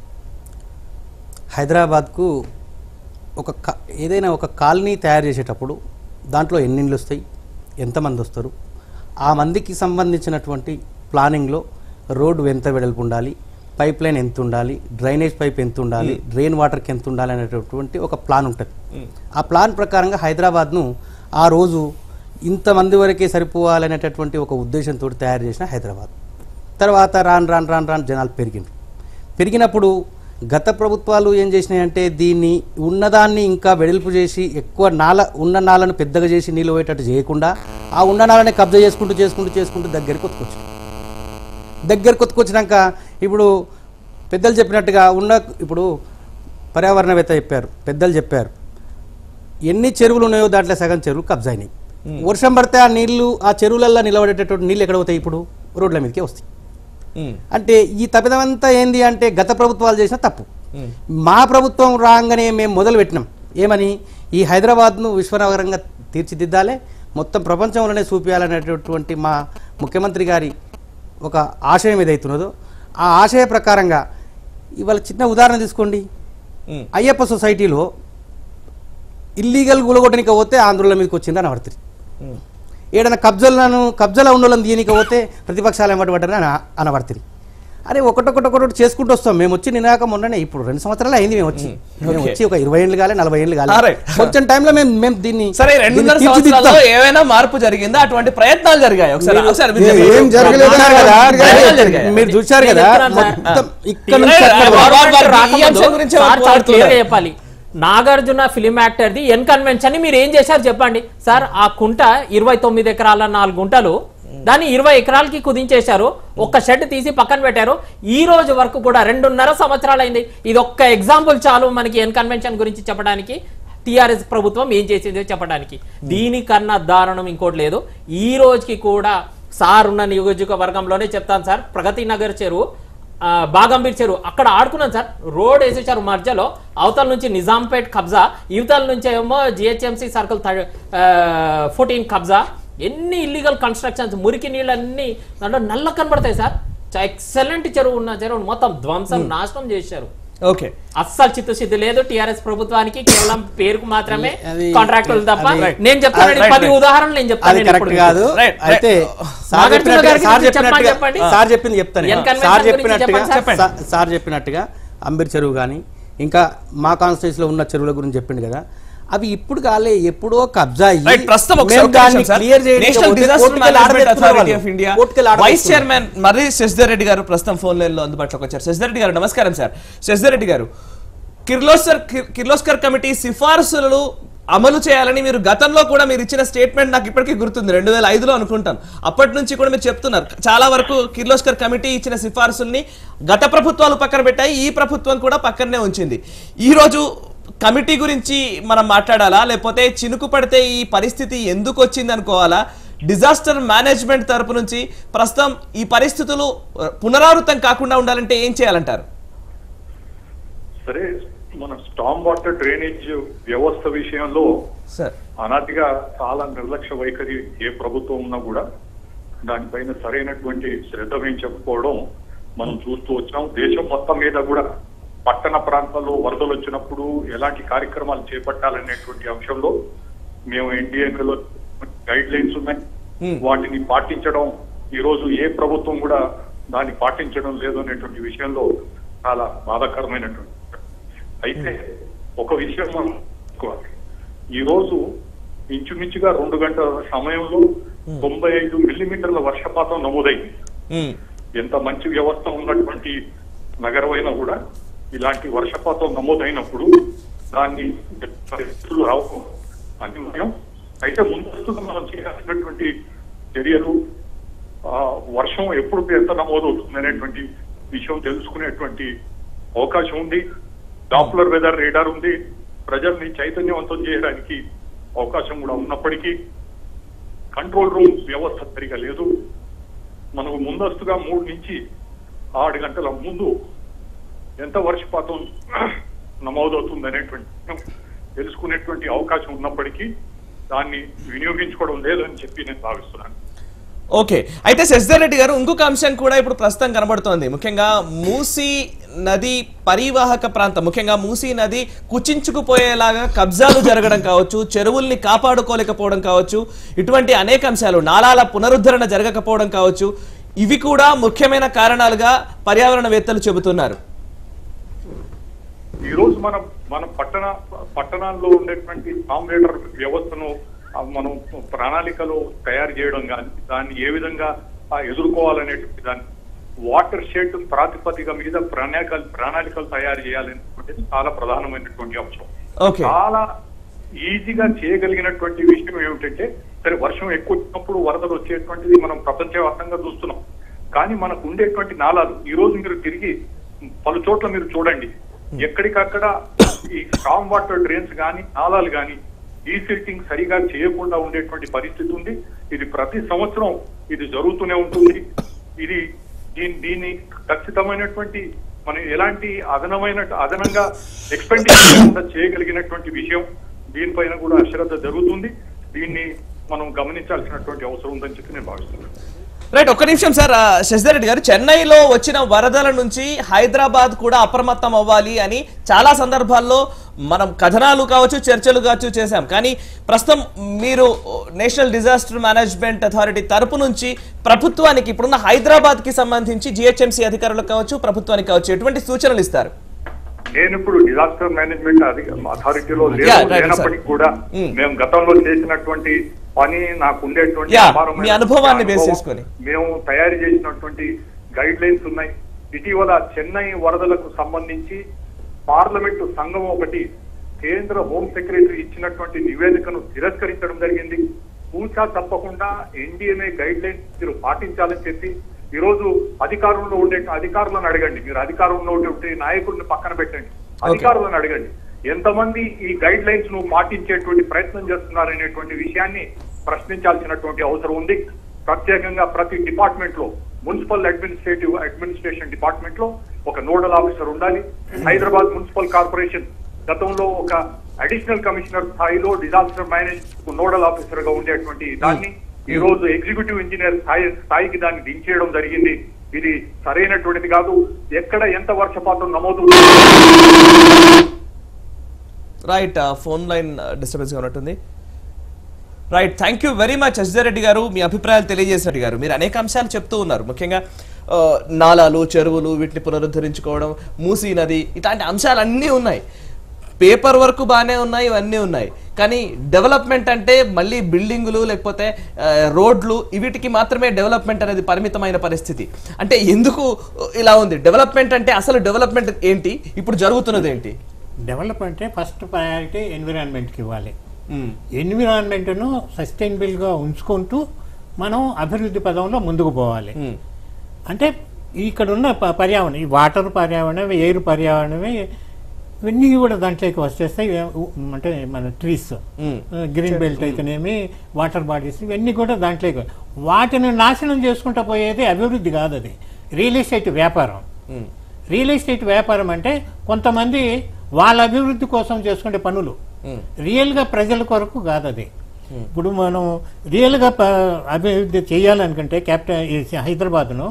హైదరాబాద్కు ఒక కా ఏదైనా ఒక కాలనీ తయారు చేసేటప్పుడు దాంట్లో ఎన్ని ఇండ్లు వస్తాయి ఎంతమంది వస్తారు ఆ మందికి సంబంధించినటువంటి ప్లానింగ్లో రోడ్డు ఎంత వెడల్పు ఉండాలి పైప్ లైన్ ఎంత ఉండాలి డ్రైనేజ్ పైప్ ఎంత ఉండాలి డ్రైన్ వాటర్కి ఎంత ఉండాలి అనేటటువంటి ఒక ప్లాన్ ఉంటుంది ఆ ప్లాన్ ప్రకారంగా హైదరాబాద్ను ఆ రోజు ఇంతమంది వరకే సరిపోవాలనేటటువంటి ఒక ఉద్దేశంతో తయారు చేసిన హైదరాబాద్ తర్వాత రాను రాను రాను రాను జనాలు పెరిగిండ్రు పెరిగినప్పుడు గత ప్రభుత్వాలు ఏం చేసినాయంటే దీన్ని ఉన్నదాన్ని ఇంకా వెడల్పు చేసి ఎక్కువ నాల ఉన్న నాలను పెద్దగా చేసి నీళ్ళు పోయేటట్టు చేయకుండా ఆ ఉన్న నాలని కబ్జా చేసుకుంటూ చేసుకుంటూ చేసుకుంటూ దగ్గరికి కొట్టుకొచ్చారు దగ్గర కొట్టుకొచ్చినాక ఇప్పుడు పెద్దలు చెప్పినట్టుగా ఉన్న ఇప్పుడు పర్యావరణవేత్త చెప్పారు పెద్దలు చెప్పారు ఎన్ని చెరువులు ఉన్నాయో దాంట్లో సగం చెరువులు కబ్జా అయినాయి వర్షం పడితే ఆ నీళ్లు ఆ చెరువులల్లో నిలబడేటటువంటి నీళ్ళు ఎక్కడ పోతాయి ఇప్పుడు రోడ్ల మీదకే వస్తాయి ఉమ్, అంటే ఈ తప్పిదమంతా ఏంది అంటే గత ప్రభుత్వాలు చేసిన తప్పు మా ప్రభుత్వం రాగానే మేము మొదలు పెట్టినాం ఏమని ఈ హైదరాబాద్ను విశ్వనగరంగా తీర్చిదిద్దాలే మొత్తం ప్రపంచంలోనే చూపించాలనేటటువంటి మా ముఖ్యమంత్రి గారి ఒక ఆశయం ఏదైతున్నదో ఆ ఆశయ ప్రకారంగా ఇవాళ చిన్న ఉదాహరణ తీసుకోండి ఉమ్. అయ్యప్ప సొసైటీలో ఇల్లీగల్ గులగొట్టనికి పోతే ఆంధ్రుల మీదకి వచ్చిందని అనబడుతుంది ఉమ్. ఏడైనా కబ్జాలను కబ్జాలో ఉన్న వాళ్ళని దీనికి పోతే ప్రతిపక్షాలు ఏమంటే పడ్డారని అన అనబడుతుంది అరే ఒకటొకటొకటి చేసుకుంటూ వస్తాం మేము వచ్చి నినాక మొన్ననే ఇప్పుడు రెండు సంవత్సరాలు అయింది మేము వచ్చి మేము Okay. వచ్చి ఒక ఇరవై ఏళ్ళు కాలే నలభై ఏళ్ళు కాలే Alright. కొంచెం టైంలో మేము మేము దీన్ని సరే రెండున్నర దీన్ని సంవత్సరాల్లో తీర్చిదిద్దాం. ఏమైనా మార్పు జరిగిందా అటువంటి ప్రయత్నాలు జరిగాయి ఒకసారి ఒకసారి మీరు ఏ- చెప్పండి. ఏం జరగలేదు చూశారు కదా ప్రయత్నాలు జరిగాయి. మీరు చూశారు కదా నేను చెప్తున్నాను సార్. మొత్తం ఇక్కడ ఈ- నుంచి ఏ- అక్కడ ఏ- వరకు. వార్- వార్- వార్- ఈ రాకముందు అంశం గురించే సార్ చాలా మాట్లాడుతున్నారు. క్లియర్గా చెప్పాలి Nagarjuna film actor the N convention ని మీరు ఏం చేశారు చెప్పండి సార్ ఆ కుంట ఇరవై తొమ్మిది ఎకరాల నాలుగు గుంటలు దాన్ని ఇరవై ఎకరాలకి కుదించేశారు ఒక్క షెడ్ తీసి పక్కన పెట్టారు ఈ రోజు వరకు కూడా రెండున్నర సంవత్సరాలు అయింది ఇది ఒక్క ఎగ్జాంపుల్ చాలు మనకి ఎన్ కన్వెన్షన్ గురించి చెప్పడానికి టిఆర్ఎస్ ప్రభుత్వం ఏం చేసిందో చెప్పడానికి దీనికన్నా దారుణం ఇంకోటి లేదు ఈ రోజుకి కూడా సార్ ఉన్న నియోజకవర్గంలోనే చెప్తాను సార్ ప్రగతి నగర్ చెరువు ఆ, బాగంబీర్ చెరువు అక్కడ ఆడుకున్నాం సార్ రోడ్ వేసేసారు మధ్యలో అవతల నుంచి నిజాంపేట్ కబ్జా ఇవతల నుంచి ఏమో జిహెచ్ఎంసి సర్కిల్ ఫోర్టీన్ కబ్జా ఎన్ని ఇల్లీగల్ కన్స్ట్రక్షన్స్ మురికి నీళ్ళు అన్ని దాంట్లో నల్ల కనబడతాయి సార్ ఎక్సలెంట్ చెరువు ఉన్న చెరువు మొత్తం ధ్వంసం నాశనం చేశారు ఓకే అస్సలు చిత్తశుద్ధి లేదు టిఆర్ఎస్ ప్రభుత్వానికి కేవలం పేరుకు మాత్రమే అది- కాంట్రాక్టులు తప్ప అది- నేను చెప్తాను Right, పది right. ఉదాహరణలు నేను చెప్తాను అది నేను కరెక్ట్ ఇప్పుడు కాదు Right, right. అయితే సార్ నాగార్జున చెప్పినట్టుగా గారికి సార్ గురించి చెప్పమని చెప్పినట్టుగా చెప్పండి. సార్ చెప్పింది చెప్తాను ఎన్ కన్వెన్షన్ సార్ గురించి చెప్పినట్టుగా చెప్పండి సా- సార్ చెప్పినట్టుగా అంబేర్ చెరువు కానీ ఇంకా మా కాన్స్టిట్యూన్సీలో ఉన్న చెరువుల గురించి చెప్పిండు కదా అవి ఇప్పుడు కాలే ఎప్పుడో కబ్జా అయ్యి రైట్ ప్రస్తుతం మేము ఒకసారి దాన్ని clear national disaster management authority of India vice chairman Marri Shashidhar Reddy గారు ప్రస్తుతం ఫోన్ లైన్ లో అందుబాటులోకి వచ్చారు శశిధర్ రెడ్డి గారు నమస్కారం సార్ శశిధర్ రెడ్డి గారు కిర్లోస్కర్ కిర్- కిర్లోస్కర్ కమిటీ సిఫార్సులను అమలు చేయాలని మీరు గతంలో కూడా మీరు ఇచ్చిన స్టేట్మెంట్ నాకు ఇప్పటికీ గుర్తుంది రెండు వేల ఐదులో అనుకుంటాను అప్పటి నుంచి కూడా మీరు చెప్తున్నారు చాలా వరకు కిర్లోస్కర్ కమిటీ ఇచ్చిన సిఫార్సుల్ని గత ప్రభుత్వాలు పక్కన పెట్టాయి ఈ ప్రభుత్వం కూడా పక్కనే ఉంచింది ఈ రోజు కమిటీ గురించి మనం మాట్లాడాలా లేకపోతే చినుకు పడితే ఈ పరిస్థితి ఎందుకు వచ్చింది అనుకోవాలా డిజాస్టర్ మేనేజ్మెంట్ తరపు నుంచి ప్రస్తుతం ఈ పరిస్థితులు ఆ, పునరావృతం కాకుండా ఉండాలంటే ఏం చేయాలంటారు సరే మన స్టామ్ వాటర్ డ్రైనేజ్ వ్యవస్థ విషయంలో సార్ అనాదిగా చాలా నిర్లక్ష్య వైఖరి ఏ ప్రభుత్వం ఉన్నా కూడా దానిపైన సరైనటువంటి శ్రద్ధ వేయించకపోవడం మనం చూస్తూ వచ్చాం దేశం మొత్తం మీద కూడా పట్టణ ప్రాంతాల్లో వరదలు వచ్చినప్పుడు ఎలాంటి కార్యక్రమాలు చేపట్టాలనేటువంటి అంశంలో మేము ఎన్డీఏలో గైడ్ లైన్స్ ఉన్నాయి Hmm. వాటిని పాటించడం ఈ రోజు ఏ ప్రభుత్వం కూడా దాన్ని పాటించడం లేదు అనేటువంటి విషయంలో చాలా బాధాకరమైనటువంటి అయితే ఒక విషయం మనం తెలుసుకోవాలి. ఈ రోజు ఇంచుమించుగా రెండు గంటల సమయంలో తొంభై ఐదు మిల్లీమీటర్ల వర్షపాతం నమోదైంది ఉమ్, ఎంత మంచి వ్యవస్థ ఉన్నటువంటి నగరమైనా కూడా ఇలాంటి వర్షపాతం నమోదైనప్పుడు దాన్ని పరిస్థితులు రావు అనివార్యం అయితే ముందస్తుగా మనం చేయాల్సినటువంటి చర్యలు ఆ, వర్షం ఎప్పుడు ఎంత నమోదవుతుంది అనేటువంటి విషయం తెలుసుకునేటువంటి అవకాశం ఉంది డాప్లర్ వెదర్ రేడార్ ఉంది ప్రజల్ని చైతన్యవంతం చేయడానికి అవకాశం కూడా ఉన్నప్పటికీ కంట్రోల్ రూమ్ వ్యవస్థ సరిగా లేదు మనకు ముందస్తుగా మూడు నుంచి ఆరు గంటల ముందు ఎంత వర్షపాతం నమోదవుతుంది అనేటువంటి విషయం తెలుసుకునేటువంటి అవకాశం ఉన్నప్పటికీ దాన్ని వినియోగించుకోవడం లేదని చెప్పి నేను భావిస్తున్నాను ఓకే అయితే శశిధర్ రెడ్డి గారు ఇంకొక అంశం కూడా ఇప్పుడు ప్రస్తుతం కనబడుతోంది ముఖ్యంగా మూసీ నది పరివాహక ప్రాంతం ముఖ్యంగా మూసీ నది కుచించుకుపోయేలాగా కబ్జాలు జరగడం కావచ్చు చెరువుల్ని కాపాడుకోలేకపోవడం కావచ్చు ఇటువంటి అనేక అంశాలు నాలాల పునరుద్ధరణ జరగకపోవడం కావచ్చు ఇవి కూడా ముఖ్యమైన కారణాలుగా పర్యావరణవేత్తలు చెబుతున్నారు ఈ రోజు మనం మన పట్టణ పట్టణాల్లో ఉండేటువంటి కాంపిటేటర్ వ్యవస్థను ఆ, మనం ప్రణాళికలో తయారు చేయడం కానీ దాన్ని ఏ విధంగా ఆ, ఎదుర్కోవాలనేటువంటి దాన్ని వాటర్ షెడ్ ప్రాతిపదిక మీద ప్రణాళికలు ప్రణాళికలు తయారు చేయాలనేటువంటిది చాలా ప్రధానమైనటువంటి అంశం ఓకే చాలా ఈజీగా చేయగలిగినటువంటి విషయం ఏమిటంటే సరే వర్షం ఎక్కువ వచ్చినప్పుడు వరదలు వచ్చేటువంటిది మనం ప్రపంచవ్యాప్తంగా చూస్తున్నాం కానీ మనకు ఉండేటువంటి నాలాలు ఈ రోజు మీరు తిరిగి పలు చోట్ల మీరు చూడండి ఎక్కడికక్కడ ఈ స్ట్రాంగ్ వాటర్ డ్రైన్స్ కానీ నాలాలు కానీ డీసిల్టింగ్ సరిగా చేయకుండా ఉండేటువంటి పరిస్థితి ఉంది ఇది ప్రతి సంవత్సరం ఇది జరుగుతూనే ఉంటుంది ఇది దీని దీన్ని ఖచ్చితమైనటువంటి మనం ఎలాంటి అదనమైన అదనంగా ఎక్స్పెండిచర్ చేయగలిగినటువంటి విషయం దీనిపైన కూడా అశ్రద్ధ జరుగుతుంది దీన్ని మనం గమనించాల్సినటువంటి అవసరం ఉందని చెప్పి నేను భావిస్తున్నాను రైట్ ఒక్క నిమిషం సార్ ఆ, శశిధర్ రెడ్డి గారు చెన్నైలో వచ్చిన వరదల నుంచి హైదరాబాద్ కూడా అప్రమత్తం అవ్వాలి అని చాలా సందర్భాల్లో మనం కథనాలు కావచ్చు చర్చలు కావచ్చు చేశాం కానీ ప్రస్తుతం మీరు నేషనల్ డిజాస్టర్ మేనేజ్మెంట్ అథారిటీ తరపు నుంచి ప్రభుత్వానికి ఇప్పుడున్న హైదరాబాద్ కి సంబంధించి జిహెచ్ఎంసీ అధికారులకు కావచ్చు ప్రభుత్వానికి కావచ్చు ఎటువంటి సూచనలు ఇస్తారు నేను ఇప్పుడు డిజాస్టర్ మేనేజ్మెంట్ అథారిటీలో Yeah, right, sir. లేనప్పటికీ కూడా Mm. మేము గతంలో చేసినటువంటి పని నాకు ఉండేటువంటి Yeah, అపారమైన మీ అనుభవాన్ని base అనుభవం, చేసుకొని. మేము తయారు చేసినటువంటి గైడ్ లైన్స్ ఉన్నాయి ఇటీవల చెన్నై వరదలకు సంబంధించి పార్లమెంటు సంఘం ఒకటి కేంద్ర హోం సెక్రటరీ ఇచ్చినటువంటి నివేదికను తిరస్కరించడం జరిగింది పూచా తప్పకుండా ఎన్డీఎంఏ గైడ్ లైన్స్ మీరు పాటించాలని చెప్పి ఈ రోజు అధికారంలో ఉండే అధికారులను అడగండి మీరు అధికారంలో ఉండే నాయకుడిని పక్కన పెట్టండి అధికారులను అడగండి ఎంతమంది ఈ గైడ్ లైన్స్ ను పాటించేటువంటి ప్రయత్నం చేస్తున్నారనేటువంటి విషయాన్ని ప్రశ్నించాల్సినటువంటి అవసరం ఉంది ప్రత్యేకంగా ప్రతి డిపార్ట్మెంట్ లో మున్సిపల్ అడ్మినిస్ట్రేటివ్ అడ్మినిస్ట్రేషన్ డిపార్ట్మెంట్ లో ఒక నోడల్ ఆఫీసర్ ఉండాలి హైదరాబాద్ మున్సిపల్ కార్పొరేషన్ గతంలో ఒక అడిషనల్ కమిషనర్ స్థాయిలో డిజాస్టర్ మేనేజ్ నోడల్ ఆఫీసర్ గా ఉండేటువంటి దాన్ని ఈ రోజు ఎగ్జిక్యూటివ్ ఇంజనీర్ స్థాయి స్థాయికి దాన్ని దించేయడం జరిగింది ఇది సరైనటువంటిది కాదు ఎక్కడ ఎంత వర్షపాతం నమోదు రైట్ ఫోన్ లైన్ డిస్టర్బెన్స్ ఉన్నట్టుంది right thank you very much Ajith Reddy గారు మీ అభిప్రాయాలు తెలియజేసినట్టు గారు మీరు అనేక అంశాలు చెప్తూ ఉన్నారు ముఖ్యంగా ఆ, నాలాలు చెరువులు వీటిని పునరుద్ధరించుకోవడం మూసీ నది ఇట్లాంటి అంశాలు అన్నీ ఉన్నాయి పేపర్ వర్క్ బాగానే ఉన్నాయి ఇవన్నీ ఉన్నాయి కానీ డెవలప్మెంట్ అంటే మళ్ళీ బిల్డింగులు లేకపోతే ఆ, రోడ్లు వీటికి మాత్రమే డెవలప్మెంట్ అనేది పరిమితమైన పరిస్థితి అంటే ఎందుకు ఇలా ఉంది డెవలప్మెంట్ అంటే అసలు డెవలప్మెంట్ ఏంటి ఇప్పుడు జరుగుతున్నది ఏంటి డెవలప్మెంటే ఫస్ట్ ప్రయారిటీ ఎన్విరాన్మెంట్కి ఇవ్వాలి మ్మ్. ఎన్విరాన్మెంట్ను సస్టైనబుల్గా ఉంచుకుంటూ మనం అభివృద్ధి పదంలో ముందుకు పోవాలి మ్మ్. అంటే ఇక్కడ ఉన్న ప- పర్యావరణం ఈ వాటర్ పర్యావరణం ఎయిర్ పర్యావరణమే ఇవన్నీ కూడా దాంట్లోకి వచ్చేస్తాయి ఇవే- ఉ- అంటే మన ట్రీస్ మ్మ్. గ్రీన్ బెల్ట్ అయితేనేమి వాటర్ బాడీస్ ఇవన్నీ కూడా దాంట్లోకి వాటిని నాశనం చేసుకుంటూ పోయేది అభివృద్ధి కాదు అది రియల్ ఎస్టేట్ వ్యాపారం మ్మ్. రియల్ ఎస్టేట్ వ్యాపారం అంటే కొంతమంది వాళ్ళ అభివృద్ధి కోసం చేసుకునే పనులు మ్మ్. రియల్గా ప్రజల కొరకు కాదు అది ఇప్పుడు మనం రియల్గా ప- అభివృద్ధి చేయాలనుకుంటే క్యాపిటల్ ఈ హైదరాబాద్ను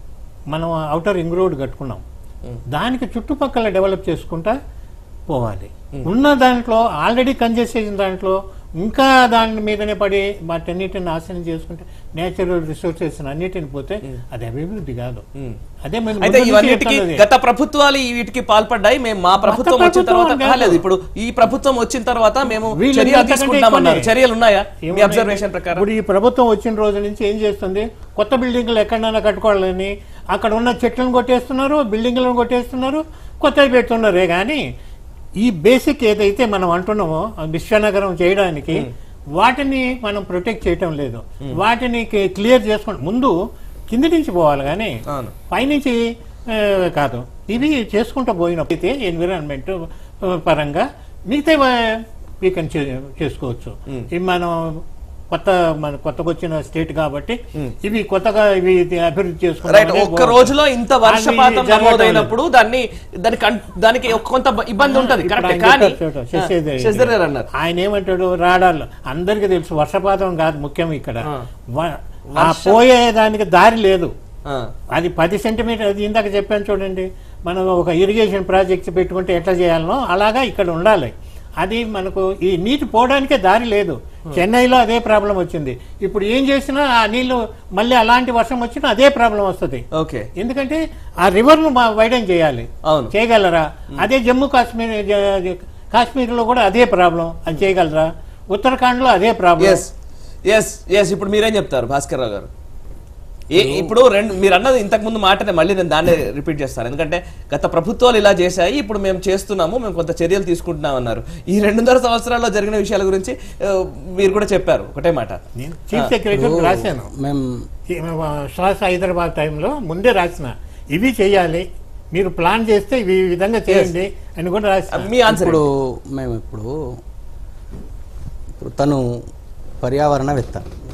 మనం అవుటర్ రింగ్ రోడ్ కట్టుకున్నాం దానికి చుట్టుపక్కల డెవలప్ చేసుకుంటా పోవాలి ఉన్న దాంట్లో ఆల్రెడీ కంజెస్ట్ దాంట్లో ఇంకా దాని మీదనే పడి వాటన్నిటిని నాశనం చేసుకుంటే నేచురల్ రిసోర్సెస్ అన్నిటిని పోతే అది అభివృద్ధి కాదు మ్మ్. అదే మేము అయితే ముందు నుంచి ఇవన్నిటికి చెప్తున్నది. గత ప్రభుత్వాలు ఈ వీటికి పాల్పడ్డాయి మేము మా ప్రభుత్వం వచ్చిన ప్రభుత్వం తర్వాత కాదు. లేదు ఇప్పుడు ఈ ప్రభుత్వం వచ్చిన తర్వాత మేము వీళ్ళు చర్యలు అంతకంటే తీసుకుంటామన్నారు ఎక్కువనే. చర్యలు ఉన్నాయా మీ ఏమున్నాయి? అబ్జర్వేషన్ ప్రకారం ఇప్పుడు ఈ ప్రభుత్వం వచ్చిన రోజు నుంచి ఏం చేస్తుంది కొత్త బిల్డింగ్లు ఎక్కడైనా కట్టుకోవాలని అక్కడ ఉన్న చెట్లను కొట్టేస్తున్నారు బిల్డింగ్లను కొట్టేస్తున్నారు కొత్తవి పెడుతున్నారే కానీ ఈ బేసిక్ ఏదైతే మనం అంటున్నామో ఆ విశ్వనగరం చేయడానికి వాటిని మనం ప్రొటెక్ట్ చేయటం లేదు వాటిని క్లియర్ చేసుకోండి ముందు కింది నుంచి పోవాలి కానీ అవును. పైనుంచి ఆ, కాదు ఇవి చేసుకుంటూ పోయినప్పుడు అయితే ఎన్విరాన్మెంట్ పరంగా మిగతా వీ కెన్ చేసుకోవచ్చు ఇవి మనం కొత్త మన కొత్తగా వచ్చిన స్టేట్ కాబట్టి ఇవి కొత్తగా ఇవి ఇది అభివృద్ధి రైట్ చేసుకుంటాం ఒక్క రోజులో ఇంత వర్షపాతం నమోదైనప్పుడు దాన్ని దానికి అన్- దానికి ఒక కొంత ఇబ్బంది ఉంటది కరెక్ట్ కానీ శశిధర్ గారు అన్నారు ఆయన ఏమంటాడు రాడాలు అందరికీ తెలుసు వర్షపాతం కాదు ముఖ్యం ఇక్కడ ఆ. వ- ఆ పోయేదానికి దారి లేదు ఆ, అది పది సెంటీమీటర్ అది ఇందాక చెప్పాను చూడండి మనం ఒక ఇరిగేషన్ ప్రాజెక్ట్స్ పెట్టుకుంటే ఎట్లా చేయాలనో అలాగా ఇక్కడ ఉండాలి అది మనకు ఈ నీటి పోవడానికే దారి లేదు చెన్నైలో అదే ప్రాబ్లం వచ్చింది ఇప్పుడు ఏం చేసినా ఆ నీళ్లు మళ్ళీ అలాంటి వర్షం వచ్చినా అదే ప్రాబ్లం వస్తుంది ఓకే ఎందుకంటే ఆ రివర్ ను వైడన్ చేయాలి అవును. చేయగలరా అదే జమ్మూ కాశ్మీర్ జ- కాశ్మీర్ లో కూడా అదే ప్రాబ్లం అది చేయగలరా ఉత్తరాఖండ్ లో అదే ప్రాబ్లం ఎస్ ఎస్ ఎస్ ఇప్పుడు మీరేం చెప్తారు భాస్కర్ రావు గారు ఏ ఇప్పుడు రెండు మీరు అన్నది ఇంతకు ముందు మాటనే మళ్ళీ నేను దాన్నే రిపీట్ చేస్తాను ఎందుకంటే గత ప్రభుత్వాలు ఇలా చేశాయి ఇప్పుడు మేము చేస్తున్నాము మేము కొంత చర్యలు తీసుకుంటున్నాం అన్నారు ఈ రెండున్నర సంవత్సరాల్లో జరిగిన విషయాల గురించి ఆ, మీరు కూడా చెప్పారు ఒకటే మాట నేను చీఫ్ సెక్రటరీ రాశాను మేము ఈ శ్వాస హైదరాబాద్ టైంలో ముందే రాసిన ఇవి చేయాలి మీరు ప్లాన్ చేస్తే ఇవి ఈ విధంగా చేయండి అని కూడా రాసిన మీ ఆన్సర్ ఇప్పుడు మేము ఇప్పుడు ఇప్పుడు తను పర్యావరణవేత్త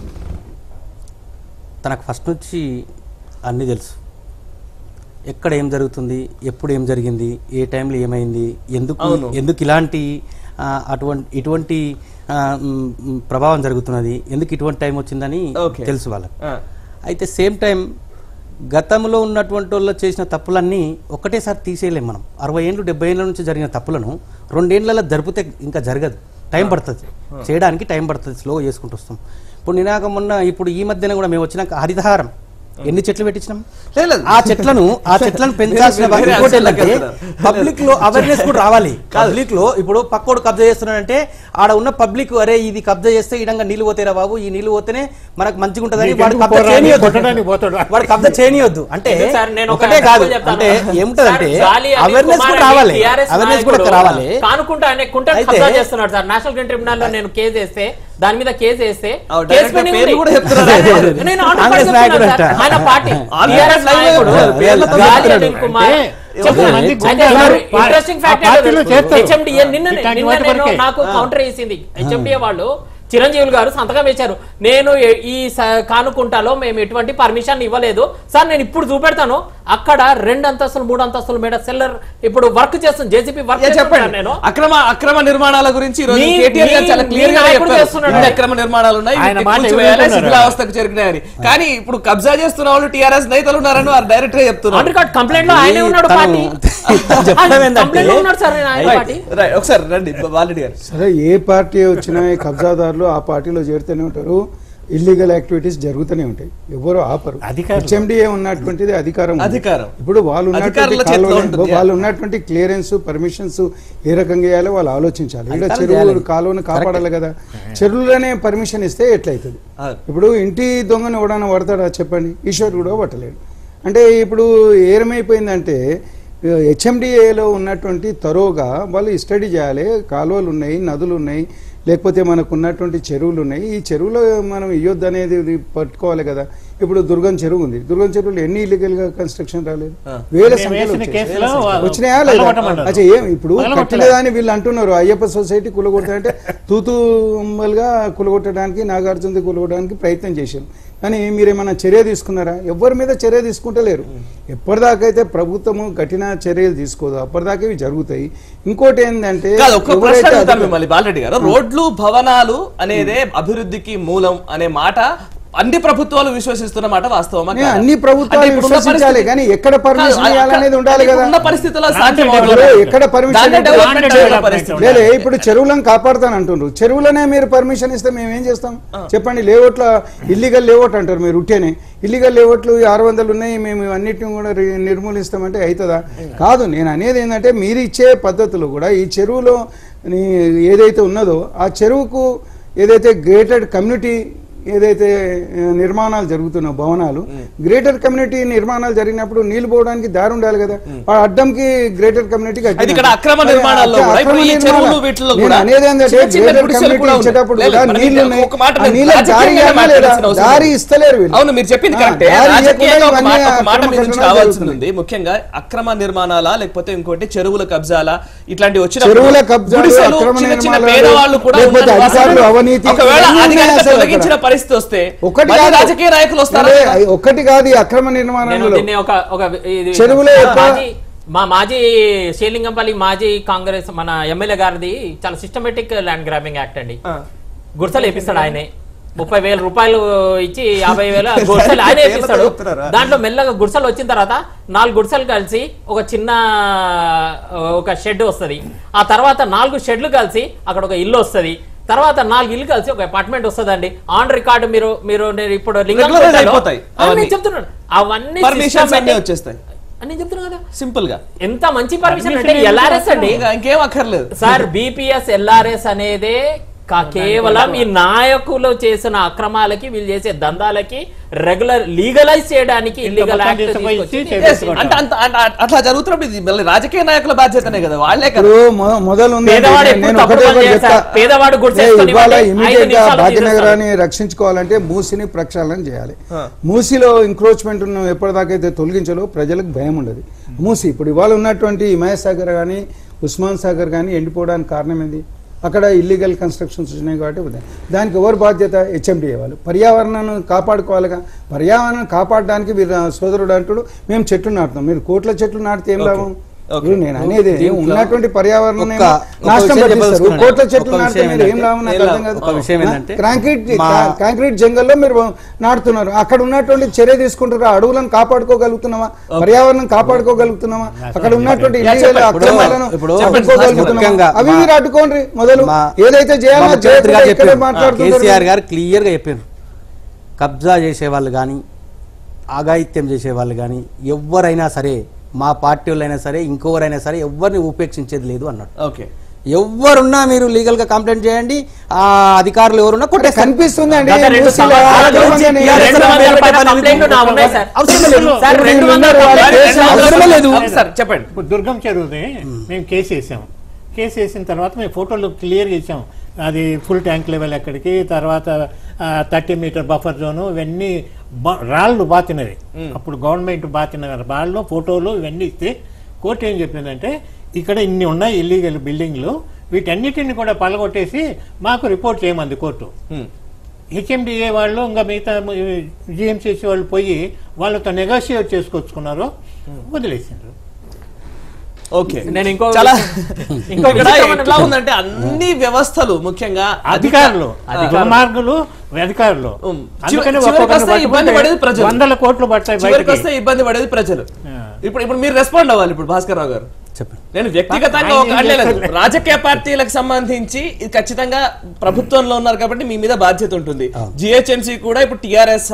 తనకు ఫస్ట్ నుంచి అన్నీ తెలుసు ఎక్కడ ఏం జరుగుతుంది ఎప్పుడు ఏం జరిగింది ఏ టైంలో ఏమైంది ఎందుకు అవును. ఎందుకు ఇలాంటి ఆ, అటువంటి ఇటువంటి ఆ, మ్, మ్, ప్రభావం జరుగుతున్నది ఎందుకు ఇటువంటి టైం వచ్చిందని Okay. తెలుసు వాళ్ళకి అయితే సేమ్ టైం గతంలో ఉన్నటువంటి వాళ్ళు చేసిన తప్పులన్నీ ఒకటేసారి తీసేయలేం మనం అరవై ఏళ్ళు డెబ్బై ఏళ్ళ నుంచి జరిగిన తప్పులను రెండేళ్లలో జరిపితే ఇంకా జరగదు టైం పడుతుంది చేయడానికి టైం పడుతుంది స్లో చేసుకుంటూ వస్తాం ఇప్పుడు నినాక మొన్న ఇప్పుడు ఈ మధ్యన కూడా మేము వచ్చినాక హరితహారం ఎన్ని చెట్లు పెట్టించినాం లేదు, లేదు. ఆ చెట్లను ఆ చెట్లను పెంచాల్సిన వేరే ఇంకోటి అంశాలకు ఏంటంటే వెళ్తున్నారు. పబ్లిక్ లో అవేర్నెస్ కూడా రావాలి పబ్లిక్ లో ఇప్పుడు పక్కోడు కబ్జా చేస్తున్నాడంటే ఆడ ఉన్న పబ్లిక్ అరే ఇది కబ్జా చేస్తే ఈ విధంగా నీళ్లు పోతేరా బాబు ఈ నీళ్లు పోతేనే మనకు మంచిగా ఉంటుందని నీకు వాడు ఎందుకు కబ్జా పోరాని చేయనియొద్దు కొట్టడానికి పోతాడు. వాడు కబ్జా చేయనియొద్దు అంటే ఎందుకు సార్ నేను ఒక ఒకటే కాదు example చెప్తాను. అంటే ఏముంటదంటే సార్, గాలి అనిల్ అవేర్నెస్ కుమార్ కూడా అని రావాలి TRS అవేర్నెస్ కూడా నాయకుడు రావాలి కానుకుంటా అనే కుంట అయితే- కబ్జా చేస్తున్నాడు సార్ నేషనల్ గ్రీన్ ట్రిబ్యునల్ లో నేను కేసు వేస్తే దాని మీద కేసు వేస్తే ఆ, కేసు డైరెక్ట్ పెండింగ్ పేర్లు ఉంది. కూడా చెప్తున్నారు. నేను- నేను ఆన్ కాంగ్రెస్ రికార్డ్ నాయకుడు చెప్తున్నాను అంట. సార్. ఆయన party on TRS record live నాయకుడు చెప్తున్నాడు. పేర్లతో గాలి చెప్తున్నాడు. అనిల్ కుమార్ అంటే చెప్పు. కొంతమంది అయితే గుండాలు సార్, పా- ఇంట్రెస్టింగ్ ఆ ఫ్యాక్ట్ పార్టీలో చేస్తారు. హెచ్ఎండిఏ నిన్న ఇట్లాంటి నిన్న వాటి నేను వరకే. నాకు కౌంటర్ వేసింది హెచ్ఎండిఏ వాళ్ళు చిరంజీవులు గారు సంతకం వేశారు నేను ఎ- ఈ స- కానుకుంటాలో మేము ఎటువంటి పర్మిషన్ ఇవ్వలేదు సార్ నేను ఇప్పుడు చూపెడతాను అక్కడ రెండు అంతస్తులు మూడు అంతస్తులు మేడ సెల్లర్ ఇప్పుడు వర్క్ చేస్తుంది జేసీపీ వర్క్ ఏ చెప్పండి చేస్తున్నాను నేను అక్రమ అక్రమ నిర్మాణాల గురించి ఈ రోజు మీ- కేటీఆర్ గారు మీ- చాలా క్లియర్ మీ గా నాయకుడు చెప్పారు చేస్తున్నాడు. ఇన్ని అక్రమ నిర్మాణాలు ఉన్నాయి ఆయన వీటిని మాట కూల్చివేయాలి, ఎవరు శిథిలావస్థకు చేరుకున్నాయని కానీ ఇప్పుడు కబ్జా చేస్తున్న వాళ్ళు టీఆర్ఎస్ నేతలు ఉన్నారని వారు డైరెక్ట్ గా చెప్తున్నారు ఆన్ రికార్డ్ కంప్లైంట్ లో ఆయనే ఉన్నాడు తను పార్టీ చెప్పడం ఏంటంటే- కంప్లైంట్ లో ఉన్నాడు సార్ ఆయన పార్టీ రైట్ ఒకసారి రండి బాలరెడ్డి గారు సరే ఏ పార్టీ వచ్చినా ఈ కబ్జాదారులు ఆ పార్టీలో చేరుతూనే ఉంటారు ఇల్లీగల్ యాక్టివిటీస్ జరుగుతూనే ఉంటాయి ఎవరు ఆపరు అధికారులు. హెచ్ఎండిఏ ఉన్నటువంటిది అధికారం ఉంది. అధికారం. ఇప్పుడు వాళ్ళు ఉన్నటువంటి అధికారుల చేతిలో కాలువలు- ఉంటుంది. వాళ్ళు ఉన్నటువంటి క్లియరెన్స్ పర్మిషన్స్ ఏ రకంగా చేయాలో వాళ్ళు ఆలోచించాలి ఇక్కడ అధికారులు చెరువు చేయాలి. కాలువను కాపాడాలి కదా చెరువులోనే పర్మిషన్ ఇస్తే ఎట్లయితుంది ఆ. ఇప్పుడు ఇంటి దొంగను ఎవడన్నా పడతాడా చెప్పండి ఈశ్వర్ కూడా పట్టలేడు అంటే ఇప్పుడు ఏరమైపోయిందంటే హెచ్ఎండిఏలో ఉన్నటువంటి తరోగా వాళ్ళు స్టడీ చేయాలి కాలువలు ఉన్నాయి నదులు ఉన్నాయి లేకపోతే మనకు ఉన్నటువంటి చెరువులు ఉన్నాయి ఈ చెరువులో మనం ఇయ్యొద్దు అనేది ఇది పట్టుకోవాలి కదా ఇప్పుడు దుర్గం చెరువు ఉంది దుర్గం చెరువులో ఎన్ని ఇల్లీగల్ గా కన్స్ట్రక్షన్ రాలేదు వేల మేము సంఖ్యలో వేసిన వచ్చాయి. కేసులో వచ్చినాయా లేదా పగలగొట్టమన్నారు. అచ్చా ఏం ఇప్పుడు పగలగొట్టలేదు. కట్టలేదని వీళ్ళు అంటున్నారు అయ్యప్ప సొసైటీ కులగొట్టాలంటే తూతుమల్గా కులగొట్టడానికి నాగార్జునది కులగొట్టడానికి ప్రయత్నం చేశారు కానీ మీరేమైనా చర్య తీసుకున్నారా ఎవరి మీద చర్య తీసుకుంటలేరు ఎప్పటిదాకైతే ప్రభుత్వము కఠిన చర్యలు తీసుకోదు అప్పటిదాకా ఇవి జరుగుతాయి ఇంకోటి ఏంటంటే కాదు ఒక్క ప్రశ్న ఎవరైతే అడుగుతాను అధిక- మిమ్మల్ని బాలరెడ్డి గారు రోడ్లు భవనాలు అనేదే అభివృద్ధికి మూలం అనే మాట అన్ని ప్రభుత్వాలు విశ్వసిస్తున్న మాట వాస్తవమా నే, కాదా? అన్ని ప్రభుత్వాలు అంటే ఇప్పుడున్న విశ్వసించాలి పరిస్థితి- కానీ ఎక్కడ పర్మిషన్ కాదు, ఇవ్వాలనేది అక్కడ- ఉండాలి కదా ఇప్పుడున్న పరిస్థితుల్లో Landed సాధ్యం development. అవ్వదు. ఎక్కడ permission దాన్నే ఇవ్వాలి? development Landed చేయాలి development పరిస్థితి. ఉండాలి. లేదు ఇప్పుడు చెరువులను కాపాడుతాను అంటుండ్రు చెరువులనే మీరు పర్మిషన్ ఇస్తే మేము ఏం చేస్తాం చెప్పండి లేఅవుట్ల ఇల్లీగల్ లేఅవుట్ అంటారు మీరు ఉట్టేనే ఇల్లీగల్ లేఅవుట్లు ఆరు వందలు ఉన్నాయి మేము అన్నిటిని కూడా రి- నిర్మూలిస్తామంటే అవుతుందా కాదు నేను అనేది ఏంటంటే మీరు ఇచ్చే పద్ధతులు కూడా ఈ చెరువులో నీ- ఏదైతే ఉన్నదో ఆ చెరువుకు ఏదైతే గ్రేటెడ్ కమ్యూనిటీ ఏదైతే ఆ, నిర్మాణాలు జరుగుతున్న భవనాలు గ్రేటర్ కమ్యూనిటీ నిర్మాణాలు జరిగినప్పుడు నీళ్లు పోవడానికి దారి ఉండాలి కదా ఆ అడ్డంకి గ్రేటర్ కమ్యూనిటీకి అయితే ఇక్కడ అక్రమ నిర్మాణాల్లో కూడా ఇప్పుడు ఈ చెరువులు వీటిలో కూడా అనేది ఏంటంటే చిన్న చిన్న గ్రేటర్ గుడిసెలు కమ్యూనిటీ కూడా ఉన్నాయి. ఇచ్చేటప్పుడు లేదు, కూడా మనకి నీళ్లు ఉన్నాయి ఒక మాట ఆ నేను నీళ్ళ దారి రాజకీయంగా ఇవ్వాలా లేదా? మాట్లాడాల్సిన అవసరం దారి లేదు. ఇస్తలేరు వీళ్ళు అవును మీరు చెప్పింది ఆ, కరెక్టే దారి రాజకీయంగా ఇవ్వకుండా ఒక మాట ఇవన్నీ ఒక మాట అక్రమ మీ నుంచి కట్టడాలు రావాల్సింది జరుగుతున్నాయి. ఉంది ముఖ్యంగా అక్రమ నిర్మాణాల లేకపోతే ఇంకోటి చెరువుల కబ్జాల ఇట్లాంటి వచ్చిన చెరువుల కబ్జాలు, గుడిసెలు, అక్రమ చిన్న చిన్న నిర్మాణాలు, పేదవాళ్ళు కూడా లేకపోతే ఉన్న అధికారులు నివాసాలు. అవినీతి, ఒకవేళ ఇవన్నీ ఉన్నాయి అధికారిక అసలు తొలగించిన అక్కడ. పరిస్థితి వస్తే ఒకటి మళ్ళీ కాదు. రాజకీయ నాయకులు వస్తారా అరే, ఒకటి కాదు ఈ అక్రమ నేను నిర్మాణంలో దీన్ని ఒక ఒక ఇది చెరువులో మా ఎక్కువ- మాజీ మా మాజీ శ్రీలింగంపల్లి మాజీ కాంగ్రెస్ మన ఎమ్మెల్యే గారిది చాలా సిస్టమేటిక్ ల్యాండ్ గ్రాబింగ్ యాక్ట్ అండి గుర్సలు వేపిస్తాడు ఆయనే ముప్పై వేల రూపాయలు ఇచ్చి యాభై వేల గుడిసెలు ఆయన వేపిస్తాడు దాంట్లో మెల్లగా గుడిసెలు వచ్చిన తర్వాత నాలుగు గుడిసెలు కలిసి ఒక చిన్న ఆ, ఒక షెడ్ వస్తది ఆ తర్వాత నాలుగు షెడ్లు కలిసి అక్కడ ఒక ఇల్లు వస్తది తర్వాత నాలుగు ఇల్లు కలిసి ఒక అపార్ట్మెంట్ వస్తుందండి ఆన్ రికార్డు మీరు మీరు నేను ఇప్పుడు లింగం Regularize పెట్టాలో- అయిపోతాయి ఆ, నేను అవన్నీ. చెప్తున్నాను అవన్నీ పర్మిషన్స్ అన్ని systematic- వచ్చేస్తాయి అని నేను చెప్తున్నా కదా సింపుల్ గా ఎంత మంచి పర్మిషన్ అంటే Permission ఎల్ఆర్ఎస్ అండి ఇంకా ఇంకేం అక్కర్లేదు సార్ బీపీఎస్ ఎల్ఆర్ఎస్ అనేదే కా- కేవలం ఈ నాయకులు చేసిన అక్రమాలకి వీళ్ళు చేసే దందాలకి రెగ్యులర్ లీగలైజ్ చేయడానికి ఇల్లీగల్ మొత్తం యాక్ట్ తీసుకుపోయి ఇచ్చి తీసుకొచ్చి Yes, అంటే అంత అంత- అట్లా జరుగుతున్నప్పుడు ఇది మళ్ళీ రాజకీయ నాయకుల బాధ్యతనే కదా వాళ్ళే కదా ఇప్పుడు మొ- మొదలు ఉంది పేదవాడు ఎప్పుడు నేను తప్పుడు ఒకటే పని ఒకటి చేస్తాడు. చెప్తా. పేదవాడు గుడిసె ఏ, వేసుకొని ఇవాళ ఇవ్వండి. ఐదు ఇమీడియట్ గా నిమిషాల్లో భాగ్యనగరాన్ని రక్షించుకోవాలంటే మూసిని ప్రక్షాళన చేయాలి మూసిలో ఎంక్రోచ్మెంట్ ఎప్పటిదాకైతే తొలగించాలో ప్రజలకు భయం ఉండదు మూసి ఇప్పుడు ఇవాళ ఉన్నటువంటి హిమాయత్ సాగర్ కానీ ఉస్మాన్ సాగర్ కానీ ఎండిపోవడానికి కారణం ఏంది అక్కడ ఇల్లీగల్ కన్స్ట్రక్షన్స్ వచ్చినాయి కాబట్టి ఉంది. దానికి ఎవరు బాధ్యత హెచ్ఎండిఏ వాళ్ళు పర్యావరణాన్ని కాపాడుకోవాలిగా పర్యావరణం కాపాడడానికి వీరు సోదరుడు అంటాడు మేము చెట్లు నాటుతాం మీరు కోట్ల చెట్లు నాటితే ఏం లాభం Okay. ఇప్పుడు నేను అనేది దీంట్లో ఉన్నటువంటి పర్యావరణం ఒక- ఒక నాశనం విషయం పట్టిస్తారు చెప్పదలుచుకున్నాను. కోట్ల చెట్లు ఒక నాటితే విషయం మీరు ఏం ఏంటంటే- లాభం నాకు ఏం అర్థం లాభం? కాదు ఒక విషయం ఏంటంటే కాంక్రీట్ మా- కాంక్రీట్ జంగల్లో మీరు నాటుతున్నారు అక్కడ ఉన్నటువంటి చర్య తీసుకుంటారు అడవులను కాపాడుకోగలుగుతున్నామా పర్యావరణం కాపాడుకోగలుగుతున్నామా అక్కడ ఉన్నటువంటి యా, ఇల్లీగల్ చెప్పండి. అక్రమాలను ఇప్పుడు చెప్పుకోగలుగుతున్నామా ముఖ్యంగా అవి మా- మీరు అడ్డుకోండి మొదలు మా- ఏదైతే మా చేయాలో ముఖ్యమంత్రి గారు చేయకుండా ఇక్కడే చెప్పారు మాట్లాడుతుంటారు కేసీఆర్ గారు క్లియర్గా చెప్పారు కబ్జా చేసేవాళ్ళు కానీ ఆగాయిత్యం చేసేవాళ్ళు కానీ ఎవరైనా సరే మా పార్టీ వాళ్ళైనా సరే ఇంకెవరైనా సరే ఎవరిని ఉపేక్షించేది లేదు అన్నాడు ఓకే ఎవరున్నా మీరు లీగల్ గా కంప్లైంట్ చేయండి ఆ అధికారులు ఎవరున్నా కొట్టేస్తారు కనిపిస్తుంది అండి గత రెండు మూసీలో సంవత్సరాల ఆక్రమణ నుంచి అనేది TRS రెండు వందల పెట్టే పైన పని కంప్లైంట్లు నా ఉన్నాయి సార్. అవసరం లేదు. సార్, ఇప్పుడు రెండు మీరు వందల ఉన్నారు, కంప్లైంట్లు కేసు రెండు వందల అవసరమే లేదు. అవును సార్ చెప్పండి ఇప్పుడు దుర్గం చెరువుది మేము కేసు వేసాం కేసు వేసిన తర్వాత మేము ఫోటోలు క్లియర్గా ఇచ్చాం అది ఫుల్ ట్యాంక్ లెవెల్ ఎక్కడికి తర్వాత థర్టీ మీటర్ బఫర్ జోను ఇవన్నీ బా- రాళ్ళు బాతినవి అప్పుడు గవర్నమెంట్ బాతిన రాళ్ళు ఫోటోలు ఇవన్నీ ఇస్తే కోర్టు ఏం చెప్పిందంటే ఇక్కడ ఇన్ని ఉన్నాయి ఇల్లీగల్ బిల్డింగ్లు వీటన్నిటిని కూడా పలగొట్టేసి మాకు రిపోర్ట్ చేయమంది కోర్టు ఉమ్. హెచ్ఎండిఏ వాళ్ళు ఇంకా మిగతా జిఎంసీసీ వాళ్ళు పోయి వాళ్ళతో నెగోషియేట్ చేసుకొచ్చుకున్నారు వదిలేసిండ్రు ఓకే నేను ఇంకో చాలా ఇంకో ఇక్కడ విచిత్రమైన ఎట్లా ఉందంటే అన్ని వ్యవస్థలు ముఖ్యంగా అధికారులు అధికారులు. దుర్మార్గులు అధికారులు ఉమ్. అందుకని చివరికి ఒక్కొక్కరిని వస్తే ఇబ్బంది పట్టుకుంటే పడేది ప్రజలు. వందల కోట్లు పడతాయి చివరికి బయటికి వస్తే ఇబ్బంది పడేది ప్రజలు ఆ. ఇప్పుడు ఇప్పుడు మీరు రెస్పాండ్ అవ్వాలి ఇప్పుడు భాస్కర్ రావు గారు చెప్పండి నేను వ్యక్తిగతంగా ఒక ఆయన ఏం అనలేదు చేస్తారులే. రాజకీయ పార్టీలకు సంబంధించి ఇది ఖచ్చితంగా ప్రభుత్వంలో ఉన్నారు కాబట్టి మీ మీద బాధ్యత ఉంటుంది అవును. జిహెచ్ఎంసీ కూడా ఇప్పుడు టిఆర్ఎస్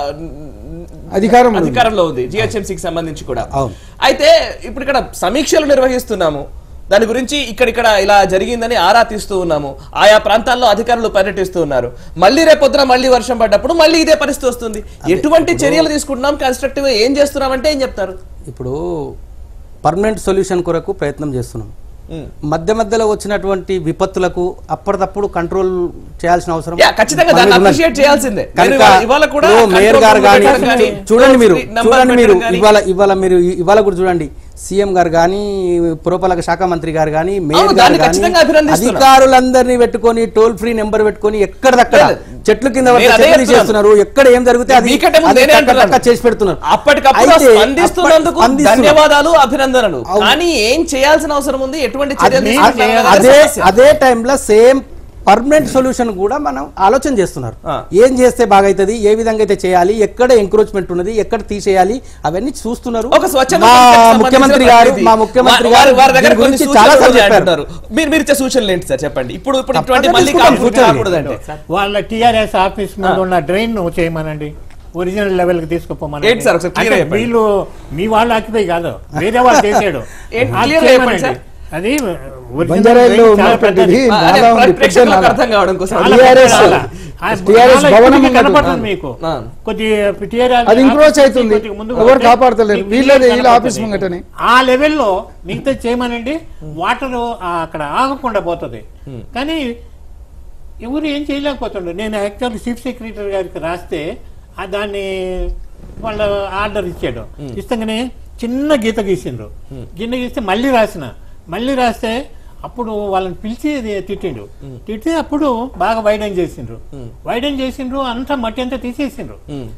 అధికారం ఉంది. అధికారంలో ఉంది జిహెచ్ఎంసీకి సంబంధించి కూడా అవును. అయితే ఇప్పుడు ఇక్కడ సమీక్షలు నిర్వహిస్తున్నాము దాని గురించి ఇక్కడిక్కడ ఇలా జరిగిందని ఆరా తీస్తూ ఉన్నాము ఆయా ప్రాంతాల్లో అధికారులు పర్యటిస్తూ ఉన్నారు మళ్ళీ రేపొద్దున మళ్ళీ వర్షం పడ్డప్పుడు మళ్ళీ ఇదే పరిస్థితి వస్తుంది ఎటువంటి చర్యలు తీసుకుంటున్నాం కన్స్ట్రక్టివ్ ఏం చేస్తున్నాం అంటే ఏం చెప్తారు ఇప్పుడు పర్మనెంట్ సొల్యూషన్ కొరకు ప్రయత్నం చేస్తున్నాం ఉమ్. మధ్య మధ్యలో వచ్చినటువంటి విపత్తులకు అప్పటికప్పుడు కంట్రోల్ చేయాల్సిన అవసరం యా, ఖచ్చితంగా మన దాన్ని మీద ఉన్నది. appreciate చేయాల్సిందే. కనుక మీరు ఇవాళ- ఇవాళ కూడా ఇప్పుడు మేయర్ control గారు room కానీ పెట్టడం కానీ, చూడండి మీరు toll free number చూడండి మీరు పెట్టడం కానీ. ఇవాళ ఇవాళ మీరు ఇవాళ కూడా చూడండి సీఎం గారు కానీ పురపాలక శాఖ మంత్రి గారు కానీ మేయర్ అవును, గారు దాన్ని కానీ ఖచ్చితంగా అభినందిస్తున్నాం. అధికారులందరినీ పెట్టుకొని టోల్ ఫ్రీ నెంబర్ పెట్టుకొని ఎక్కడిదక్కడ లేదు. చెట్లు కింద నేను పడితే అదే చెట్లు చెప్తున్నాను. తీసేస్తున్నారు ఎక్కడ ఏం జరిగితే అది మీకంటే ముందు అది నేనే టక్క అంటున్నాను. టక్క చేసి పెడుతున్నారు అప్పటికప్పుడు అయితే స్పందిస్తున్నందుకు అప్పటి- స్పందిస్తున్నారు. ధన్యవాదాలు అభినందనలు కానీ ఏం చేయాల్సిన అవసరం ఉంది ఎటువంటి చర్యలు అదే- తీసుకుంటున్నారు అనేది అదే సమస్య. అదే టైంలో సేమ్ పర్మనెంట్ సొల్యూషన్ కూడా మనం ఆలోచన చేస్తున్నారు ఆ. ఏం చేస్తే బాగైతుంది ఏ విధంగా అయితే చేయాలి ఎక్కడ ఎంక్రోచ్మెంట్ ఉన్నది ఎక్కడ తీసేయాలి అవన్నీ చూస్తున్నారు ఒక స్వచ్ఛంద మా సంస్థకి ముఖ్యమంత్రి సంబంధించిన గారు ప్రతినిధి. మా ముఖ్యమంత్రి వా- గారు వారి- వారి దగ్గర దీని కొన్ని గురించి సూచనలు చాలా సార్లు ఉన్నాయి చెప్పారు అంటున్నారు. మీరు మీరు ఇచ్చే సూచనలు ఏంటి సార్ చెప్పండి ఇప్పుడు ఇప్పుడు ఇటువంటి తప్పకుండా మళ్ళీ తీసుకుంటాం కాన్ఫ్లిక్ట్ సూచనలు. రాకూడదంటే వాళ్ళ టిఆర్ఎస్ ఆఫీస్ ముందు ఉన్న డ్రైన్ చేయమనండి ఒరిజినల్ లెవెల్ కి తీసుకుపోమనండి ఏంటి సార్? ఒకసారి clear అంటే చెప్పండి. వీళ్ళు మీ వాళ్ళు ఆక్యుపై కాదు వేరే వాళ్ళు చేసాడు ఏంటి? అది clear గా చెప్పండి చేయమనండి. సార్. అది original బంజారాయిల్లో drain చాలా ఉన్నటువంటిది పెద్దది. ఆ, నాలా అదే ఉంది, పెద్ద ప్రేక్షకులకు నాలా. అర్థం కావడం కోసం చాలా TRS పెద్ద నాలా. ఆ TRS నాలా భవనం ఇప్పటికీ ఉన్నది. కనపడుతుంది మీకు ఆ. కొద్ది TRS అది ఇంక్రోచ్ ఆఫీస్ అవుతుంది. కొద్దిగా ముందుకు ఎవరు పోతే కాపాడతలేరు. మీకు వీళ్ళదే, clear వీళ్ళ ఆఫీస్ కనపడుతుంది. ముంగటనే. ఆ లెవెల్లో మిగతా చేయమనండి వాటర్ అక్కడ ఆగకుండా పోతుంది కానీ ఎవరు ఏం చేయలేకపోతుండ్రు నేను యాక్చువల్లీ చీఫ్ సెక్రటరీ గారికి రాస్తే ఆ దాన్ని వాళ్ళ ఆర్డర్ ఇచ్చాడు ఇస్తాగానే చిన్న గీత గీసిండ్రు గిన్నె గీస్తే మళ్ళీ రాసిన మళ్ళీ రాస్తే అప్పుడు వాళ్ళని పిలిచి అది తిట్టిండు తిట్టి అప్పుడు బాగా వైడెన్ చేసిండ్రు వైడెన్ చేసిండ్రు అంతా మట్టి అంతా తీసేసిండ్రు ఉమ్.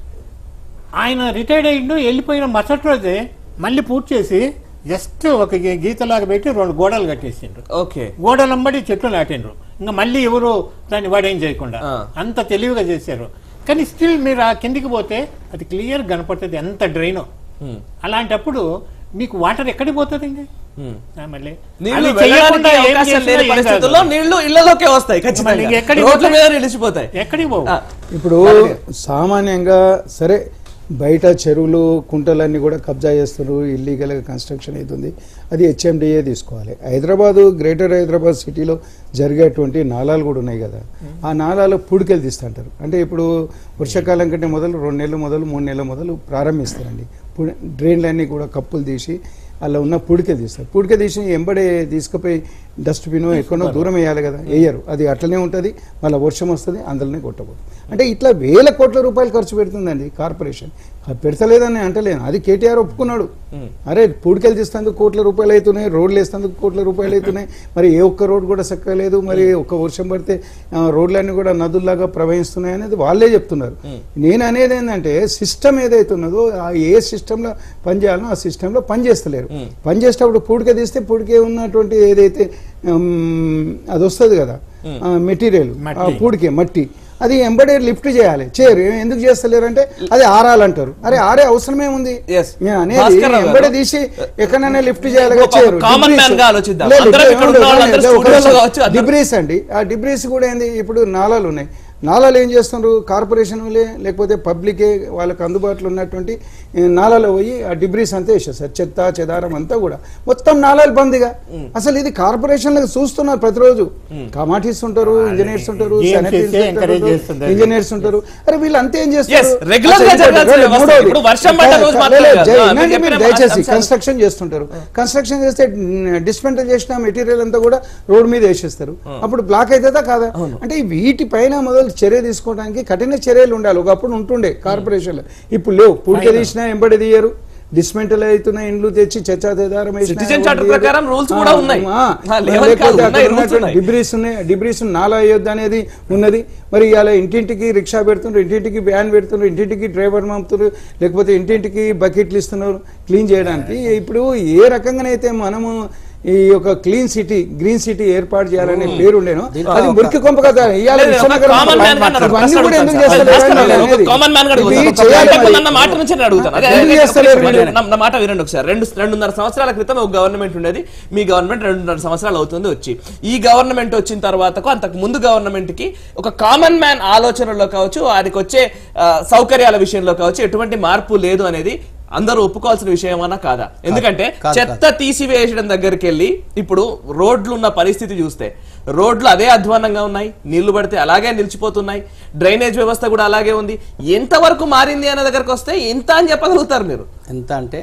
ఆయన రిటైర్డ్ అయ్యిండు వెళ్ళిపోయిన మరుసటి రోజే మళ్ళీ పూర్తి చేసి జస్ట్ ఒక గీ- గీతలాగా పెట్టి రెండు గోడలు కట్టేసిండ్రు ఓకే గోడలంబడి చెట్లు నాటిండ్రు ఇంకా మళ్ళీ ఎవరు దాన్ని వాడేం చేయకుండా ఆ. అంత తెలివిగా చేశారు కానీ స్టిల్ మీరు ఆ కిందికి పోతే అది క్లియర్ కనపడుతుంది ఎంత డ్రైన్ ఉమ్. అలాంటప్పుడు మీకు వాటర్ ఎక్కడికి పోతుందండి ఉమ్. ఆ, మళ్ళీ నీళ్లు అది చేయకుండా వెళ్ళడానికి ఏం అవకాశం చేసినా లేని ఏం పరిస్థితుల్లో కాదు. నీళ్లు ఇళ్లలోకే వస్తాయి మళ్ళీ ఖచ్చితంగా ఇంకెక్కడికి రోడ్ల పోతాయి? మీద నిలిచిపోతాయి ఎక్కడికి పోవు ఆ, ఇప్పుడు సామాన్యంగా సరే బయట చెరువులు కుంటలన్నీ కూడా కబ్జా చేస్తారు ఇల్లీగల్గా కన్స్ట్రక్షన్ అవుతుంది అది హెచ్ఎండిఏ తీసుకోవాలి హైదరాబాదు గ్రేటర్ హైదరాబాద్ సిటీలో జరిగేటువంటి నాలాలు కూడా ఉన్నాయి కదా ఆ నాలాలు పుడికెళ్ళి తీస్తుంటారు అంటే ఇప్పుడు వర్షాకాలం కంటే మొదలు రెండు నెలలు మొదలు మూడు నెలల మొదలు ప్రారంభిస్తారండి పు- డ్రైన్లన్నీ కూడా కప్పులు తీసి అలా ఉన్న పుడిక తీస్తారు పుడిక తీసి ఎంబడే తీసుకుపోయి డస్ట్బిన్ ఎక్కడో దూరం వేయాలి కదా వేయరు అది అట్లనే ఉంటుంది మళ్ళీ వర్షం వస్తుంది అందులోనే కొట్టకూడదు అంటే ఇట్లా వేల కోట్ల రూపాయలు ఖర్చు పెడుతుందండి కార్పొరేషన్ పెడతలేదని అంటలేను అది కేటీఆర్ ఒప్పుకున్నాడు అరే పుడికలు తీస్తేందుకు కోట్ల రూపాయలు అవుతున్నాయి రోడ్లు వేస్తేందుకు కోట్ల రూపాయలు అవుతున్నాయి మరి ఏ ఒక్క రోడ్ కూడా చక్కగా లేదు మరి ఒక్క వర్షం పడితే ఆ, రోడ్లన్నీ కూడా నదుల్లాగా ప్రవహిస్తున్నాయి అనేది వాళ్ళే చెప్తున్నారు నేను అనేది ఏంటంటే సిస్టమ్ ఏదైతే ఉన్నదో ఆ ఏ సిస్టంలో పనిచేయాలనో ఆ సిస్టంలో పనిచేస్తలేరు పనిచేసేటప్పుడు పూడిక తీస్తే పూడికే ఉన్నటువంటి ఏదైతే ఉమ్, అది వస్తుంది కదా మెటీరియల్ మట్టి. పూడికే మట్టి అది ఎంబడే లిఫ్ట్ చేయాలి చేయరు ఎందుకు చేస్తలేరు అంటే అది ఆరాలంటారు అరే ఆరే అవసరమే ఉంది Yes. నేను అనేది భాస్కర్ రావు గారు. ఎంబడే తీసి ఎక్కడైనా లిఫ్ట్ చేయాలి ఒక చేయరు common man గా ఆలోచిద్దాం. అందరం ఇక్కడ ఉన్న వాళ్ళందరూ students కావచ్చు, అందరూ- డిబ్రీస్ అండి ఆ డిబ్రీస్ కూడా ఏంది ఇప్పుడు నాలాలు ఉన్నాయి నాలాలు ఏం చేస్తున్నారు కార్పొరేషన్ వాళ్ళే లేకపోతే పబ్లికే వాళ్ళకి అందుబాటులో ఉన్నటువంటి ఈ నాలాలో పోయి ఆ డిబ్రీస్ అంతా వేసేస్తారు చెత్త చెదారం అంతా కూడా మొత్తం నాలాలు బందిగా అసలు ఇది కార్పొరేషన్ చూస్తున్నారు ప్రతిరోజు కమాటీస్ ఉంటారు ఇంజనీర్స్ ఉంటారు GMCC శానిటరీస్ encourage చేస్తుంది అది. ఇంజనీర్స్ ఉంటారు అరే వీళ్ళు అంతే ఏం Yes, చేస్తారు regular గా అసలు జరగాల్సిన ఇంకోటి, వ్యవస్థ. మూడోది. ఇప్పుడు వర్షం పడ్డ రోజు లే, మాత్రమే లే, కాదు. జై- ఆ, వినండి మీరు మీరు చెప్పిన దయచేసి అంశాలు- కన్స్ట్రక్షన్ చేస్తుంటారు కన్స్ట్రక్షన్ చేస్తే డిస్మెంటల్ చేసిన మెటీరియల్ అంతా కూడా రోడ్ మీద వేసేస్తారు అప్పుడు బ్లాక్ అవుతుందా కాదా అంటే వీటి పైన మొదలు చర్య తీసుకోవడానికి కఠిన చర్యలు ఉండాలి ఒకప్పుడు ఉంటుండే కార్పొరేషన్లో ఇప్పుడు లేవు పూడిక తీసినా ఎంబడి తీయరు డిస్మెంటల్ అవుతున్న ఇండ్లు తెచ్చి చచ్చాదారం Citizen charter ప్రకారం rules కూడా ఉన్నాయి. ఆ, లేవని కాదు, ఉన్నాయి, rules ఉన్నాయి. డిబ్రీస్ ఉన్నాయి డిబ్రీస్ నాలా అయ్యొద్దు అనేది ఉన్నది మరి ఇవాళ ఇంటింటికి రిక్షా పెడుతున్నారు ఇంటింటికి వ్యాన్ పెడుతున్నారు ఇంటింటికి డ్రైవర్ పంపుతున్నారు లేకపోతే ఇంటింటికి బకెట్లు ఇస్తున్నారు క్లీన్ చేయడానికి ఇప్పుడు ఏ రకంగానైతే మనము ఈ యొక్క క్లీన్ సిటీ గ్రీన్ సిటీ ఏర్పాటు చేయాలనే పేరు ఉండేను అది మురికి కొంప కదా ఇవాళ లేదు, ఒక విశ్వనగరం common man గా అన్నారు. ఇవన్నీ కూడా ఎందుకు ప్రశ్న చేస్తలేరు అడుగుతాను అని సార్. అనేది. ఒక common man గా అడుగుతాను. ఇవి ఒక చేయాలి ఇంతకు మరి. ముందు అన్న మాట నుంచి నేను అడుగుతాను అదే, ఎందుకు అదే, చేస్తలేరు ఒక నిమిషం, మీరు? నా- నా మాట వినండి ఒకసారి రెండు రెండున్నర సంవత్సరాల క్రితం ఒక గవర్నమెంట్ ఉండేది మీ గవర్నమెంట్ రెండున్నర సంవత్సరాలు అవుతుంది వచ్చి ఈ గవర్నమెంట్ వచ్చిన తర్వాతకు అంతకు ముందు గవర్నమెంట్ కి ఒక కామన్ మ్యాన్ ఆలోచనలో కావచ్చు వారికి వచ్చే ఆ, సౌకర్యాల విషయంలో కావచ్చు ఎటువంటి మార్పు లేదు అనేది అందరూ ఒప్పుకోవాల్సిన విషయమన్నా కాదా ఎందుకంటే కాదు, చెత్త తీసివేయడం దగ్గరికి వెళ్ళి ఇప్పుడు రోడ్లు ఉన్న పరిస్థితి చూస్తే రోడ్లు అదే అధ్వానంగా ఉన్నాయి నీళ్లు పడితే అలాగే నిలిచిపోతున్నాయి డ్రైనేజ్ వ్యవస్థ కూడా అలాగే ఉంది ఎంతవరకు మారింది అనే దగ్గరకు వస్తే ఎంత అని చెప్పగలుగుతారు మీరు ఎంత అంటే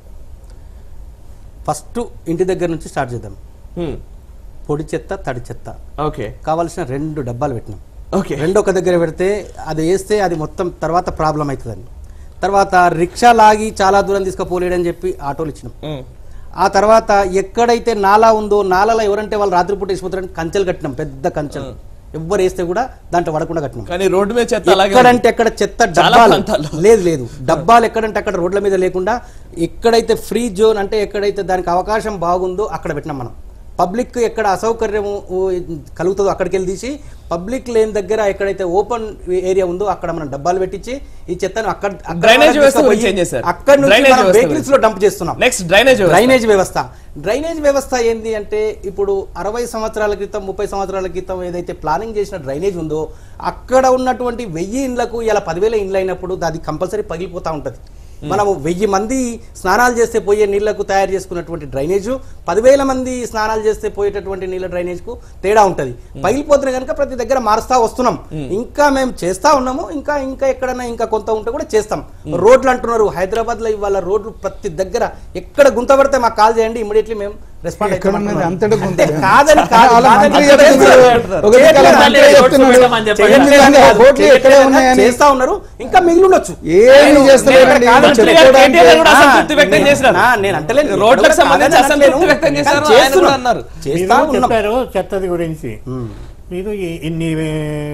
ఫస్ట్ ఇంటి దగ్గర నుంచి స్టార్ట్ చేద్దాం హ్మ్. పొడి చెత్త తడి చెత్త ఓకే కావాల్సిన రెండు డబ్బాలు పెట్టినాం ఓకే రెండు ఒక దగ్గర పెడితే అది వేస్తే అది మొత్తం తర్వాత ప్రాబ్లం అవుతుందని తర్వాత రిక్షా లాగి చాలా దూరం తీసుకుపోలేడని చెప్పి ఆటోలు ఇచ్చినాం హ్మ్. ఆ తర్వాత ఎక్కడైతే నాలా ఉందో నాలాలో ఎవరంటే వాళ్ళు రాత్రిపూట వేసిపోతారని కంచెలు కట్టినాం పెద్ద కంచెలు ఎవ్వరు వేస్తే కూడా దాంట్లో పడకుండా కట్టినాం కానీ రోడ్డు మీద చెత్త అలాగే ఉంది. ఎక్కడంటే ఎక్కడ చెత్త చాలా డబ్బాలు ప్రాంతాల్లో. లేదు లేదు డబ్బాలు ఎక్కడంటే అక్కడ రోడ్ల మీద లేకుండా ఎక్కడైతే ఫ్రీ జోన్ అంటే ఎక్కడైతే దానికి అవకాశం బాగుందో అక్కడ పెట్టినాం మనం పబ్లిక్ ఎక్కడ అసౌకర్యం కలుగుతుందో అక్కడికి వెళ్ళి తీసి పబ్లిక్ లేని దగ్గర ఎక్కడైతే ఓపెన్ ఏరియా ఉందో అక్కడ మనం డబ్బాలు పెట్టించి ఈ చెత్తను అక్కడ అక్కడ Drainage వరకు వ్యవస్థ తీసుకుపోయి గురించి ఏం చేశారు? అక్కడ నుంచి Drainage మనం వ్యవస్థ vehicles లో డంప్ చేస్తున్నాం నెక్స్ట్ డ్రైనేజ్ వ్యవస్థ. డ్రైనేజ్ వ్యవస్థ డ్రైనేజ్ వ్యవస్థ ఏంది అంటే ఇప్పుడు అరవై సంవత్సరాల క్రితం ముప్పై సంవత్సరాల క్రితం ఏదైతే ప్లానింగ్ చేసిన డ్రైనేజ్ ఉందో అక్కడ ఉన్నటువంటి వెయ్యి ఇండ్లకు ఇలా పదివేల ఇండ్లు అయినప్పుడు అది కంపల్సరీ పగిలిపోతూ ఉంటుంది మనము వెయ్యి మంది స్నానాలు చేస్తే పోయే నీళ్లకు తయారు చేసుకున్నటువంటి డ్రైనేజ్ పదివేల మంది స్నానాలు చేస్తే పోయేటటువంటి నీళ్ళ డ్రైనేజ్ కు తేడా ఉంటది పగిలిపోతున్న కనుక ప్రతి దగ్గర మారుస్తా వస్తున్నాం ఇంకా మేము చేస్తా ఉన్నాము ఇంకా ఇంకా ఎక్కడైనా ఇంకా కొంత ఉంటే కూడా చేస్తాం రోడ్లు అంటున్నారు హైదరాబాద్ లో ఇవాళ రోడ్లు ప్రతి దగ్గర ఎక్కడ గుంత పడితే మాకు కాల్ చేయండి ఇమీడియట్లీ మేము రెస్పాండ్ ఎక్కడ ఉన్నది? అంతటా గుంత. కాదని కాదు, అలా కాదని మంత్రి కాదు. చెప్తున్నారు. ఒక దిక్కు అలా మంత్రి చేయట్లేదు, చెప్తున్నాడు. చూడమని చెప్పండి. చేయట్లేదు చేయట్లేదు, కాదు, రోడ్లు ఎక్కడే చేయట్లేదు ఉన్నాయని. చేస్తా ఉన్నారు ఇంకా మిగిలి ఉండొచ్చు ఏమీ చేస్తలేరండి నేను కాదని మంత్రి గారు చెప్పుకోవడానికి. కేటీఆర్ కూడా ఆ, అసంతృప్తి వ్యక్తం నేను- చేసినారు. నా, నేను అంటలేను రోడ్లకు ఎక్కడ సంబంధించి కాదని అసంతృప్తి అనట్లేను. వ్యక్తం చేశారు, కానీ ఆయన కూడా అన్నారు. చేస్తా మీరు ఉన్నాం చెప్పారు చెత్తది గురించి మీరు ఈ- ఇన్ని ఏ,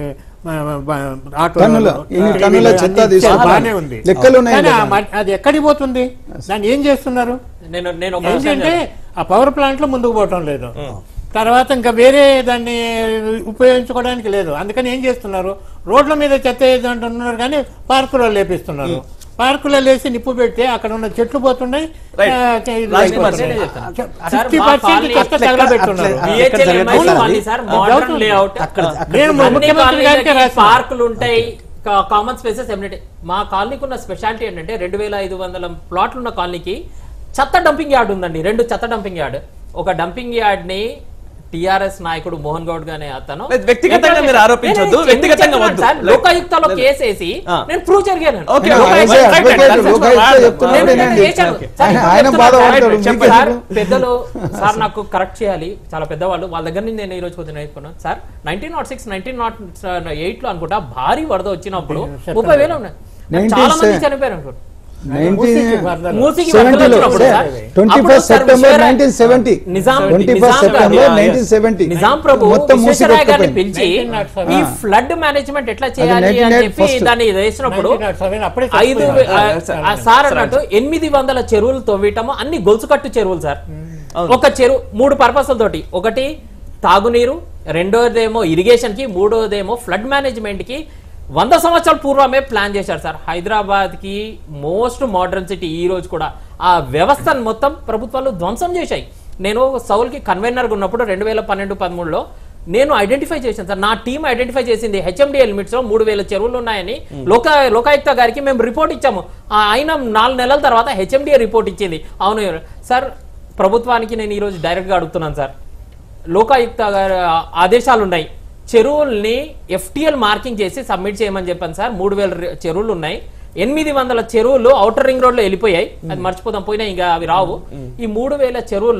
మ- మ- బ- ఆటోలు, టన్నుల, ఇన్ని ఆ, టన్నుల ఇవి చెత్త అన్ని తీసుకున్నారు. బాగానే ఉంది లెక్కలు ఉన్నాయి కానీ ఆ కదా. మ- అది ఎక్కడికి పోతుంది దాన్ని ఏం చేస్తున్నారు నేను నేను ఒక విషయం ఏంటంటే ఆ పవర్ ప్లాంట్ లో ముందుకు పోవటం లేదు తర్వాత ఇంకా వేరే దాన్ని ఉపయోగించుకోవడానికి లేదు అందుకని ఏం చేస్తున్నారు రోడ్ల మీద చెత్త వేద్దంటున్నారు కానీ పార్కులో లేపిస్తున్నారు పార్కులో లేసి నిప్పు పెడితే అక్కడ ఉన్న చెట్లు పోతున్నాయి Right. ఆ, ఇది రాజకీయ అయిపోతున్నాయి. పరిస్థితి చెప్తాను. సార్, 50% మా కాలనీ చెత్త అట్లా- తగలబెట్టున్నారు. అట్లా- BHL ఎక్కడ జరగట్లేదు MIC సార్ కాలనీ అది? సార్ అది మోడర్న్ అవుతుంది. లేఅవుట్ అక్కడ- అక్కడ నేను జరగట్లేదు. ముఖ్యమంత్రి గారికి రాసిన. పార్కులు ఉంటాయి కామన్ స్పేసెస్ ఎమ్యూనిటీ మా కాలనీకి ఉన్న స్పెషాలిటీ ఏంటంటే రెండు వేల ఐదు వందల ప్లాట్లు ఉన్న కాలనీకి చెత్త డంపింగ్ యార్డ్ ఉందండి రెండు చెత్త డంపింగ్ యార్డ్ ఒక డంపింగ్ యార్డ్ ని టిఆర్ఎస్ నాయకుడు మోహన్ గౌడ్ గానే అతను లేదు, వ్యక్తిగతంగా మీరు ఆరోపించొద్దు, నేను వ్యక్తిగతంగా చెప్తున్నాను వద్దు. సార్, లోకాయుక్తలో లేదు. కేసేసి ఆ. నేను ప్రూవ్ జరిగాను ఓకే, ఆయన okay, as a right, right, advocate right, Lokayukta right, చెప్తున్నాడు నేను వినండి. చేశాను. సార్, ఆయన- ఇప్పుడు ఆయన చెప్తున్నా బాధపడతాడు సార్, మీకు సార్, ఎందుకు? పెద్దలు సార్ నాకు కరెక్ట్ చేయాలి చాలా పెద్దవాళ్ళు వాళ్ళ దగ్గర నుంచి నేను ఈ రోజు కొద్దిగా నేర్చుకున్నాను sir nineteen nought six nineteen nought eight లో అనుకుంటా భారీ వరద వచ్చినప్పుడు ముప్పై వేలు ఉన్నాయి చాలా మంది చనిపోయారు అనుకుంటా మూసీకి వరదలు వచ్చినప్పుడు సార్, ట్వంటీ అప్పుడు first sir September Visvesvara- nineteen seventy Nizam twenty Nizam first గారు- సెప్టెంబర్ నైన్టీన్ సెవెంటీ నిజాం ప్రభు మొత్తం మూసి విశ్వేశ్వరయ్య గారిని కొట్టుకుపోయింది. పిలిచి 1907. ఈ ఫ్లడ్ మేనేజ్మెంట్ ఎట్లా చేయాలి అని 1908 చెప్పి first. దాన్ని వేసినప్పుడు 1907 అప్పుడే ఐదు చచ్చిపోయారు. ఆ, ఆ, సార్ అన్నట్టు ఎనిమిది వందల చెరువులు తవ్వటము అన్ని గొలుసుకట్టు చెరువులు సార్ ఒక చెరువు మూడు పర్పస్ల తోటి ఒకటి తాగునీరు రెండోదేమో ఇరిగేషన్ కి మూడోదేమో ఫ్లడ్ మేనేజ్మెంట్ కి వంద సంవత్సరాల పూర్వమే ప్లాన్ చేశారు సార్ హైదరాబాద్ కి మోస్ట్ మోడర్న్ సిటీ ఈ రోజు కూడా ఆ వ్యవస్థను మొత్తం ప్రభుత్వాలు ధ్వంసం చేశాయి నేను సౌల్కి కన్వీనర్గా ఉన్నప్పుడు రెండు వేల పన్నెండు పదమూడులో నేను ఐడెంటిఫై చేశాను సార్ నా టీం ఐడెంటిఫై చేసింది హెచ్ఎండిఎల్ లిమిట్స్ లో మూడు వేల చెరువులు ఉన్నాయని లోక లోకాయుక్త గారికి మేము రిపోర్ట్ ఇచ్చాము ఆ, అయిన నాలుగు నెలల తర్వాత హెచ్ఎండిఏ రిపోర్ట్ ఇచ్చింది అవును సార్ ప్రభుత్వానికి నేను ఈరోజు డైరెక్ట్గా అడుగుతున్నాను సార్ లోకాయుక్త గారి ఆదేశాలు ఉన్నాయి చెరువుల్ని ఎఫ్టిఎల్ మార్కింగ్ చేసి సబ్మిట్ చేయమని చెప్పాను సార్ మూడు వేల రి- చెరువులు ఉన్నాయి ఎనిమిది వందల చెరువులు అవుటర్ రింగ్ రోడ్ లో వెళ్ళిపోయాయి అది మర్చిపోతాం పోయినా ఇంకా అవి రావు ఈ మూడు వేల చెరువుల్లో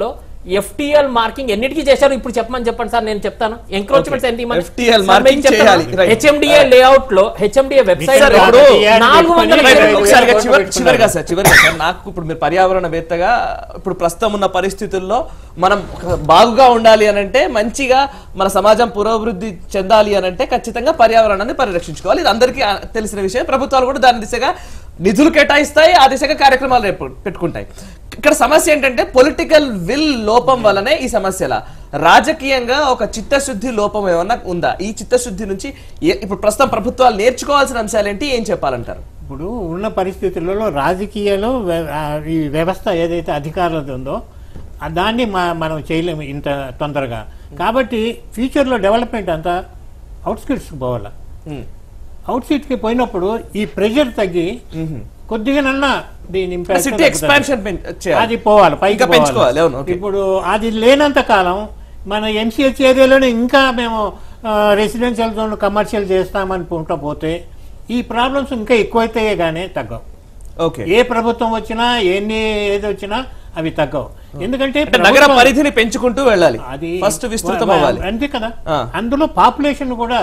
ఎఫ్టిఎల్ మార్కింగ్ ఎన్నిటికీ చేశారు ఇప్పుడు చెప్పమని చెప్పండి సార్ నేను చెప్తాను ఎంక్రోచ్మెంట్స్ ఏంటి FTL marking చేయాలి, right. హెచ్ఎండిఏ లేఅవుట్ లో హెచ్ఎండిఏ వెబ్సైట్ సార్, ఇప్పుడు నాలుగు వందల రైట్, ఇరవై ఒకసారిగా వేల చివరి కోట్లు చివరిగా సార్ చివరిగా సార్ నాకు ఇప్పుడు మీరు పర్యావరణవేత్తగా ఇప్పుడు ప్రస్తుతం ఉన్న పరిస్థితుల్లో మనం ఒక బాగుగా ఉండాలి అని అంటే మంచిగా మన సమాజం పురోభివృద్ధి చెందాలి అని అంటే ఖచ్చితంగా పర్యావరణాన్ని పరిరక్షించుకోవాలి ఇది అందరికీ ఆ, తెలిసిన విషయం ప్రభుత్వాలు కూడా దాని దిశగా నిధులు కేటాయిస్తాయి ఆ దిశగా కార్యక్రమాలు రేపు పెట్టుకుంటాయి ఇక్కడ సమస్య ఏంటంటే పొలిటికల్ విల్ లోపం వల్లనే ఈ సమస్యల రాజకీయంగా ఒక చిత్తశుద్ధి లోపం ఏమన్నా ఉందా ఈ చిత్తశుద్ధి నుంచి ఏ- ఇప్పుడు ప్రస్తుతం ప్రభుత్వాలు నేర్చుకోవాల్సిన అంశాలు ఏంటి ఏం చెప్పాలంటారు ఇప్పుడు ఉన్న పరిస్థితులలో రాజకీయాలు వ్య- ఆ, ఈ వ్యవస్థ ఏదైతే అధికారులది ఉందో ఆ దాన్ని మా- మనం చేయలేము ఇంత తొందరగా కాబట్టి ఫ్యూచర్లో డెవలప్మెంట్ అంతా అవుట్స్కిట్స్కి పోవాలి ఉమ్. అవుట్సైడ్కి పోయినప్పుడు ఈ ప్రెషర్ తగ్గి కొద్దిగానన్నా దీని impact సిటీ తగ్గుతుంది. ఎక్స్పాన్షన్ అది పోవాలి పైకి ఇంకా పెంచుకోవాలి అవును పోవాలి. ఓకే ఇప్పుడు అది లేనంత కాలం మన ఎంసీహెచ్ ఏరియాలోనే ఇంకా మేము రెసిడెన్షియల్ జోన్ కమర్షియల్ చేస్తామనుకుంటా పోతే ఈ ప్రాబ్లమ్స్ ఇంకా ఎక్కువైతాయే కానీ తగ్గవు ఓకే ఏ ప్రభుత్వం వచ్చినా ఎన్ని ఏది వచ్చినా అవి తగ్గవు ఎందుకంటే అంటే నగర ప్రభుత్వం- పరిధిని పెంచుకుంటూ వెళ్ళాలి అది ఫస్ట్ విస్తృతం వా- వా- అవ్వాలి అంతే కదా ఆ. అందులో పాపులేషన్ కూడా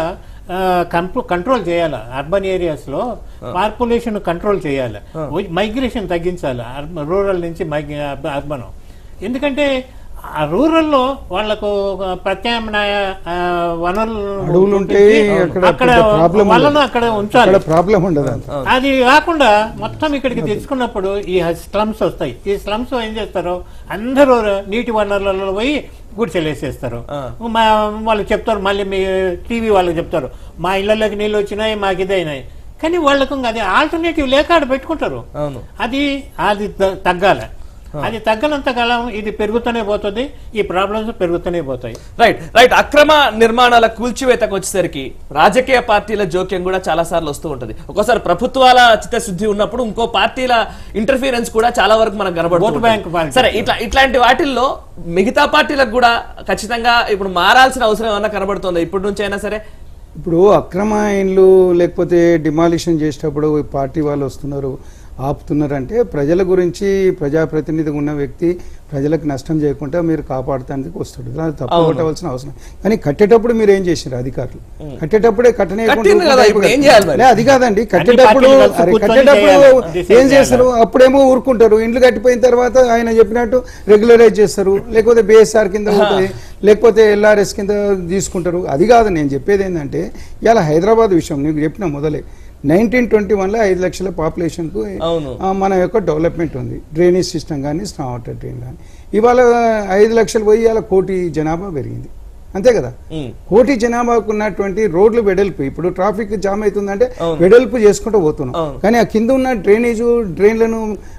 కంట్రోల్ చేయాలి అర్బన్ ఏరియాస్ లో పాపులేషన్ కంట్రోల్ చేయాలి మైగ్రేషన్ తగ్గించాలి రూరల్ నుంచి అర్బన్ ఎందుకంటే ఆ రూరల్లో వాళ్లకు ఒక ప్రత్యామ్నాయ ఆ, వనరులు అడవులు ఉంటాయి, గుర్తించి అక్కడ అక్కడ పెద్ద problem వాళ్ళను ఉండదు. అక్కడ ఉంచాలి అక్కడ ప్రాబ్లం ఉండదు అంత అది కాకుండా మొత్తం ఇక్కడికి తెచ్చుకున్నప్పుడు ఈ స్లమ్స్ వస్తాయి ఈ స్లమ్స్ ఏం చేస్తారు అందరూ నీటి వనరులలో పోయి గుడిచెలేసేస్తారు మా వాళ్ళు చెప్తారు మళ్ళీ మీ టీవీ వాళ్ళకి చెప్తారు మా ఇళ్లలోకి నీళ్ళు వచ్చినాయి మాకు ఇదైనాయి కానీ వాళ్ళకు ఇంకా అది ఆల్టర్నేటివ్ లేక ఆడ పెట్టుకుంటారు అవును అది అది త- తగ్గాలి అది తగ్గనంత కాలం ఇది పెరుగుతూనే పోతుంది ఈ ప్రాబ్లమ్స్ పెరుగుతూనే పోతాయి రైట్ రైట్ అక్రమ నిర్మాణాల కూల్చివేతకు వచ్చేసరికి రాజకీయ పార్టీల జోక్యం కూడా చాలా సార్లు వస్తూ ఉంటది ఒక్కోసారి ప్రభుత్వాల చిత్తశుద్ధి ఉన్నప్పుడు ఇంకో పార్టీల ఇంటర్ఫీరెన్స్ కూడా చాలా వరకు మనకు Vote కనబడుతుంది bank politics. సరే ఇట్లా ఇట్లాంటి వాటిల్లో మిగతా పార్టీలకు కూడా ఖచ్చితంగా ఇప్పుడు మారాల్సిన అవసరం ఏమన్నా కనబడుతుందా ఇప్పటి నుంచి అయినా సరే ఇప్పుడు అక్రమ ఇండ్లు లేకపోతే డిమాలిషన్ చేసేటప్పుడు ఈ పార్టీ వాళ్ళు వస్తున్నారు ఆపుతున్నారంటే ప్రజల గురించి ప్రజాప్రతినిధిగా ఉన్న వ్యక్తి ప్రజలకు నష్టం చేయకుండా మీరు కాపాడటానికి వస్తాడు దాన్ని తప్పు అవును. కొట్టవలసిన అవసరం కానీ కట్టేటప్పుడు మీరు ఏం చేశారు అధికారులు కట్టేటప్పుడే కట్టనే కట్టింది కదా, ఇప్పుడు ఏం చేయాలి మరి? లే, అది కాదండి కట్టేటప్పుడు పార్టీలు కలిసి అరే, కూర్చొని కట్టేటప్పుడు చేయాలి. డిసైడ్ ఏం చేస్తారు అప్పుడేమో ఊరుకుంటారు ఇండ్లు కట్టిపోయిన తర్వాత ఆయన చెప్పినట్టు రెగ్యులరైజ్ చేస్తారు లేకపోతే బిఎస్ఆర్ కింద పోతుంది లేకపోతే ఎల్ఆర్ఎస్ కింద తీసుకుంటారు అది కాదు నేను చెప్పేది ఏంటంటే ఇలా హైదరాబాద్ విషయం నీకు చెప్పిన మొదలే నైన్టీన్ ట్వంటీ వన్లో ఐదు లక్షల పాపులేషన్కు అవును. ఆ, మన యొక్క డెవలప్మెంట్ ఉంది డ్రైనేజ్ సిస్టమ్ కానీ స్నా వాటర్ డ్రైన్ కానీ ఇవాళ ఐదు లక్షలు పోయి ఇవాళ కోటి జనాభా పెరిగింది అంతే కదా ఉమ్. కోటి జనాభాకు ఉన్నటువంటి రోడ్లు వెడల్పు ఇప్పుడు ట్రాఫిక్ జామ్ అవుతుందంటే అవును. వెడల్పు చేసుకుంటూ పోతున్నాం అవును. కానీ ఆ కింద ఉన్న డ్రైనేజ్ డ్రైన్లను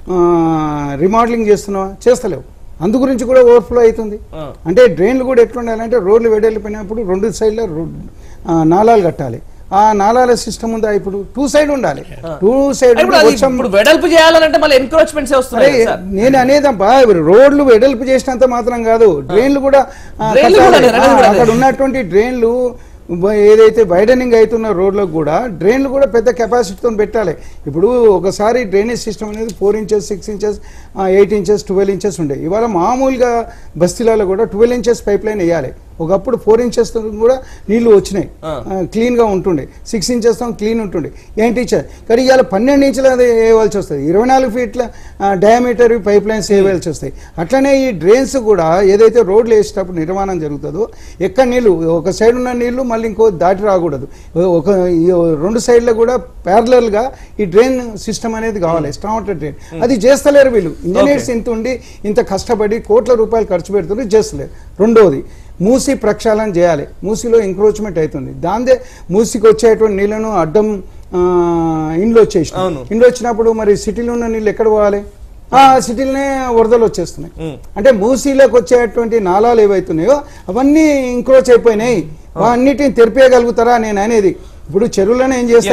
రిమోడలింగ్ చేస్తున్నావా చేస్తలేవు అందు గురించి కూడా ఓవర్ఫ్లో అవుతుంది ఆ. అంటే డ్రైన్లు కూడా ఎట్లుండాలంటే రోడ్లు వెడల్పోయినప్పుడు రెండు సైడ్ల నాలాలు కట్టాలి ఆ నాలాల సిస్టమ్ ఉందా ఇప్పుడు టూ సైడ్ ఉండాలి టూ సైడ్ ఇప్పుడు అది ఇప్పుడు వెడల్పు చేయాలంటే మళ్ళీ ఎన్క్రోచ్మెంట్స్ వస్తున్నాయి అరే, కదా సార్. నేను అనేదబ్బా రోడ్లు వెడల్పు చేసినంత మాత్రం కాదు డ్రైన్లు కూడా ఆ, డ్రైన్లు కూడా కట్టాలి. నేను అనేది కూడా ఆ, అక్కడ అదే. ఉన్నటువంటి డ్రైన్లు బ- ఏదైతే వైడనింగ్ అవుతున్న రోడ్లకు కూడా డ్రైన్లు కూడా పెద్ద కెపాసిటీతో పెట్టాలి ఇప్పుడు ఒకసారి డ్రైనేజ్ సిస్టమ్ అనేది four inches six inches eight inches twelve inches ఉండే ఇవాళ మామూలుగా బస్తీలలో కూడా ట్వెల్వ్ ఇంచెస్ పైప్ లైన్ వేయాలి ఒకప్పుడు ఫోర్ ఇంచెస్ కూడా నీళ్లు వచ్చినాయి ఆ. క్లీన్ గా ఉంటుండే సిక్స్ ఇంచెస్ క్లీన్ ఉంటుండే ఏంటి ఇచ్చారు కానీ ఇవాళ పన్నెండు ఇంచుల అది వేయవలసి వస్తుంది ఇరవై నాలుగు ఫీట్ల డయామీటర్ పైప్ లైన్స్ వేయవలసి వస్తాయి అట్లనే ఈ డ్రైన్స్ కూడా ఏదైతే రోడ్లు వేసేటప్పుడు నిర్మాణం జరుగుతుందో ఎక్కడ నీళ్లు ఒక సైడ్ ఉన్న నీళ్లు మళ్ళీ ఇంకో దాటి రాకూడదు ఒక ఈ రెండు సైడ్లో కూడా parallel గా ఈ డ్రైన్ సిస్టమ్ అనేది కావాలి స్ట్రాంగ్ డ్రైన్ అది చేస్తలేరు వీళ్ళు ఇంజనీర్స్ ఇంత ఉండి ఇంత కష్టపడి కోట్ల రూపాయలు ఖర్చు పెడుతున్నారు చేస్తలేరు రెండోది మూసి ప్రక్షాళన చేయాలి మూసిలో ఎంక్రోచ్మెంట్ అవుతుంది దాందే మూసికి వచ్చేటువంటి నీళ్లను అడ్డం ఆ, ఇండ్లు వచ్చేసి అవును. ఇండ్లు వచ్చినప్పుడు మరి సిటీలో ఉన్న నీళ్ళు ఎక్కడ పోవాలి ఆ సిటీలోనే వరదలు వచ్చేస్తున్నాయి ఉమ్. అంటే మూసీలోకి వచ్చేటువంటి నాలాలు ఏవైతున్నాయో అవన్నీ ఇంక్రోచ్ అయిపోయినాయి అన్నిటిని తెరిపేయగలుగుతారా నేను అనేది ఇప్పుడు చెరువులను ఏం చేస్తలేం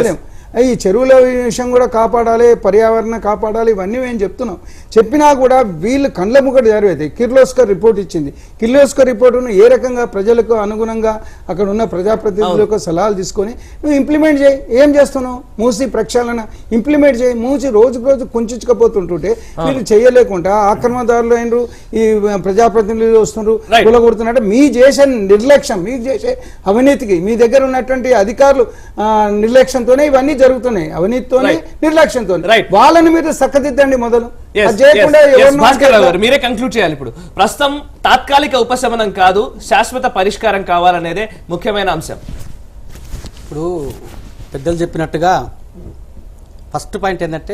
ఈ చెరువుల విషయం కూడా కాపాడాలి పర్యావరణ కాపాడాలి ఇవన్నీ మేము చెప్తున్నాం చెప్పినా కూడా వీళ్ళు కండ్ల ముక్కటి జరిగేది కిర్లోస్కర్ రిపోర్ట్ ఇచ్చింది కిర్లోస్కర్ రిపోర్టును ఏ రకంగా ప్రజలకు అనుగుణంగా అక్కడ ఉన్న ప్రజాప్రతినిధులకు సలహాలు తీసుకొని నువ్వు ఇంప్లిమెంట్ చేయి ఏం చేస్తున్నావు మూసి ప్రక్షాళన ఇంప్లిమెంట్ చేయి మూసి రోజుకు రోజు కుంచుకపోతుంటుంటే మీరు చేయలేకుండా ఆక్రమణదారులు అయినరు ఈ ప్రజాప్రతినిధులు వస్తున్నారు Right. కూలగొడుతున్నట్టు మీ చేసే నిర్లక్ష్యం మీకు చేసే అవినీతికి మీ దగ్గర ఉన్నటువంటి అధికారులు ఆ, నిర్లక్ష్యంతోనే ఇవన్నీ జరుగుతున్నాయి అవినీతితోనే Right. నిర్లక్ష్యంతో Right. వాళ్ళని మీరు చక్కదిద్దండి మొదలు Yes, అది చేయకుండా yes, yes. ఎవరినో భాస్కర్ రావు గారు మీరే కంక్లూడ్ చేయాలి ఇప్పుడు ప్రస్తుతం తాత్కాలిక ఉపశమనం కాదు శాశ్వత పరిష్కారం కావాలనేదే ముఖ్యమైన అంశం ఇప్పుడు పెద్దలు చెప్పినట్టుగా ఫస్ట్ పాయింట్ ఏంటంటే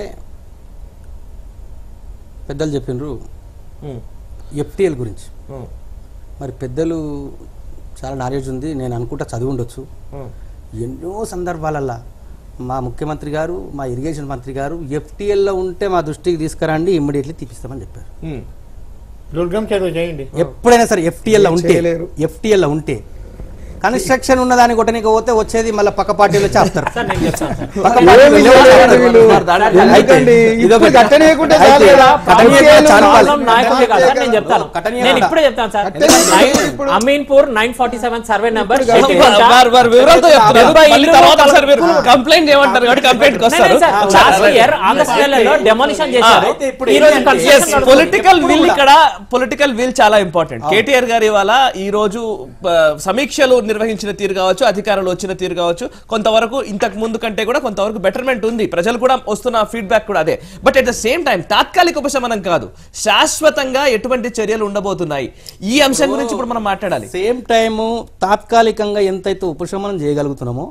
పెద్దలు చెప్పినారు ఉమ్, ఎఫ్టీఎల్ గురించి ఉమ్, మరి పెద్దలు చాలా నాలెడ్జ్ ఉంది నేను అనుకుంటా చదివి ఉండొచ్చు ఉమ్. ఎన్నో సందర్భాలల్లో మా ముఖ్యమంత్రి గారు మా ఇరిగేషన్ మంత్రి గారు ఎఫ్టీఎల్లో ఉంటే మా దృష్టికి తీసుకురండి ఇమ్మీడియట్లీ తీపిస్తామని చెప్పారు ఉమ్. దుర్గం చెరువు చేయండి ఎప్పుడైనా సరే ఎఫ్టీఎల్లో ఉంటే చేయలేరు. ఎఫ్టీఎల్లో ఉంటే కన్స్ట్రక్షన్ ఉన్నదాన్ని కొట్టనికి పోతే వచ్చేది మళ్ళీ పక్క పార్టీలో చేస్తారు సార్ నేను చెప్తాను సార్ పక్క ఏమీ పార్టీలో చేయలేరు వీళ్ళు. అయితే ఎందుకండి? ఇదొకటి. ఇప్పుడు కట్టనీయకుంటే అయితే చాలు కదా. కట్టనీయకుండా రాజకీయాలు చాలు వాళ్ళు. ప్రాబ్లం నాయకులే కాదు సార్ నేను చెప్తాను కట్టనీయకుండా. నేను ఇప్పుడే చెప్తాను సార్ కట్టనీయకుండా ఇప్పుడు- Ameenpur nine forty seven survey number వారు- వారు- వారు వివరాలతో చెప్తున్నారు. డెబ్బై మళ్ళీ ఇల్లు తర్వాత ఒకసారి మీరు కంప్లైంట్ చేయమంటారు కాబట్టి కంప్లైంట్ కి వస్తారు లాస్ట్ ఇయర్ ఆగస్ట్ నెలలో డెమోలిషన్ చేశారు అయితే ఇప్పుడు ఈ రోజు ఏంటంటే- construction నడుస్తుంది. పొలిటికల్ విల్ ఇక్కడ పొలిటికల్ విల్ చాలా ఇంపార్టెంట్ కేటీఆర్ గారి ఇవాళ ఈ రోజు ఆ, సమీక్షలు నిర్వహించిన తీరు కావచ్చు అధికారులు వచ్చిన తీరు కావచ్చు కొంతవరకు ఇంతకు ముందు కంటే కూడా కొంతవరకు బెటర్మెంట్ ఉంది ప్రజలు కూడా వస్తున్న ఫీడ్బ్యాక్ కూడా అదే but at the same time తాత్కాలిక ఉపశమనం కాదు శాశ్వతంగా ఎటువంటి చర్యలు ఉండబోతున్నాయి ఈ అంశం గురించి ఇప్పుడు మనం మాట్లాడాలి సేమ్ టైము తాత్కాలికంగా ఎంతైతే ఉపశమనం చేయగలుగుతున్నామో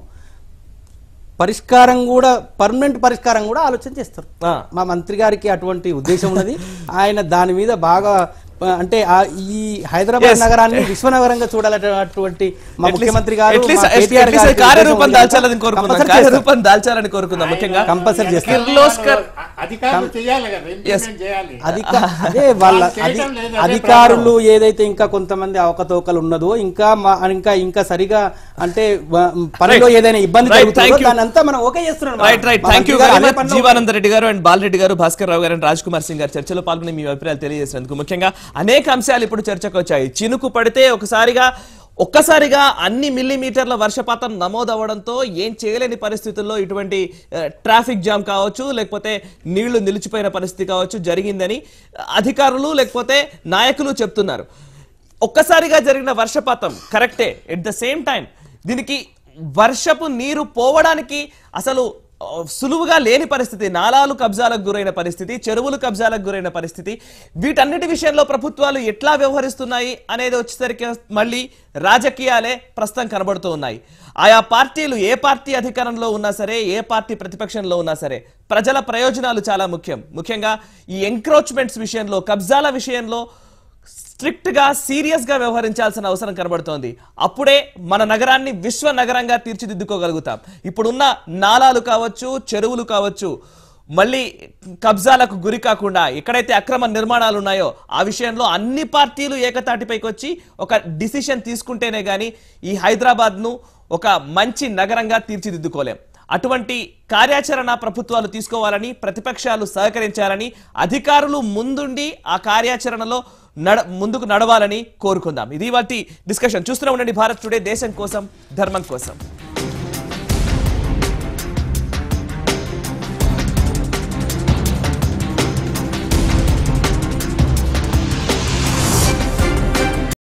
పరిష్కారం కూడా పర్మనెంట్ పరిష్కారం కూడా ఆలోచన చేస్తారు ఆ. మా మంత్రి గారికి అటువంటి ఉద్దేశం ఉన్నది ఆయన దాని మీద బాగా ఆ, అంటే ఆ ఈ హైదరాబాద్ Yes. నగరాన్ని విశ్వనగరంగా చూడాలనేటువంటి మా ముఖ్యమంత్రి గారు At least- మా at కేటీఆర్ least గారికి కార్యరూపం ఉద్దేశం దాల్చాలని ఉంది. కోరుకుందాం కంపల్సరీ చేస్తారు. కార్యరూపం దాల్చాలని కోరుకుందాం ముఖ్యంగా కంపల్సరీ చేస్తారు కిర్లోస్కర్ అధికారులు చేయాలి కదా ఇంప్లిమెంట్ చేయాలి అధిక అదే వాళ్ళ వాళ్ళు అధి- చేయటం లేదు, అదే అధికారులు ఏదైతే ఇంకా కొంతమంది అవకతవకలు ఉన్నదో ఇంకా మా- ఇంకా ఇంకా సరిగా అంటే వ- పనిలో Right. ఏదైనా ఇబ్బంది Right, జరుగుతుందో thank you. దాన్ని అంతా మనం ఓకే చేస్తున్నాం రైట్ రైట్ మా థ్యాంక్ యూ మంత్రి గారు వెరీ అదే మచ్ పనిలో జీవానంద రెడ్డి గారు అండ్ బాలరెడ్డి గారు భాస్కర్ రావు గారు అండ్ రాజ్ కుమార్ సింగ్ గారు చర్చలో పాల్గొని మీ అభిప్రాయాలు తెలియజేసినందుకు ముఖ్యంగా అనేక అంశాలు ఇప్పుడు చర్చకు వచ్చాయి చినుకు పడితే ఒకసారిగా ఒక్కసారిగా అన్ని మిల్లీమీటర్ల వర్షపాతం నమోదవడంతో ఏం చేయలేని పరిస్థితుల్లో ఇటువంటి ఆ, ట్రాఫిక్ జామ్ కావచ్చు లేకపోతే నీళ్లు నిలిచిపోయిన పరిస్థితి కావచ్చు జరిగిందని అధికారులు లేకపోతే నాయకులు చెప్తున్నారు ఒక్కసారిగా జరిగిన వర్షపాతం కరెక్టే ఎట్ ద సేమ్ టైం దీనికి వర్షపు నీరు పోవడానికి అసలు ఆ, సులువుగా లేని పరిస్థితి నాలాలు కబ్జాలకు గురైన పరిస్థితి చెరువులు కబ్జాలకు గురైన పరిస్థితి వీటన్నిటి విషయంలో ప్రభుత్వాలు ఎట్లా వ్యవహరిస్తున్నాయి అనేది వచ్చేసరికి మళ్ళీ రాజకీయాలే ప్రస్తుతం కనబడుతూ ఉన్నాయి ఆయా పార్టీలు ఏ పార్టీ అధికారంలో ఉన్నా సరే ఏ పార్టీ ప్రతిపక్షంలో ఉన్నా సరే ప్రజల ప్రయోజనాలు చాలా ముఖ్యం ముఖ్యంగా ఈ ఎంక్రోచ్మెంట్స్ విషయంలో కబ్జాల విషయంలో స్ట్రిక్ట్ గా సీరియస్ గా వ్యవహరించాల్సిన అవసరం కనబడుతోంది అప్పుడే మన నగరాన్ని విశ్వ నగరంగా తీర్చిదిద్దుకోగలుగుతాం ఇప్పుడున్న నాలాలు కావచ్చు చెరువులు కావచ్చు మళ్ళీ కబ్జాలకు గురి కాకుండా ఎక్కడైతే అక్రమ నిర్మాణాలు ఉన్నాయో ఆ విషయంలో అన్ని పార్టీలు ఏకతాటిపైకి వచ్చి ఒక డిసిషన్ తీసుకుంటేనే గాని ఈ హైదరాబాద్ ను ఒక మంచి నగరంగా తీర్చిదిద్దుకోలేం అటువంటి కార్యాచరణ ప్రభుత్వాలు తీసుకోవాలని ప్రతిపక్షాలు సహకరించాలని అధికారులు ముందుండి ఆ కార్యాచరణలో నడ ముందుకు నడవాలని కోరుకుందాం ఇది వాటి డిస్కషన్ చూస్తూనే ఉండండి భారత్ టుడే దేశం కోసం ధర్మం కోసం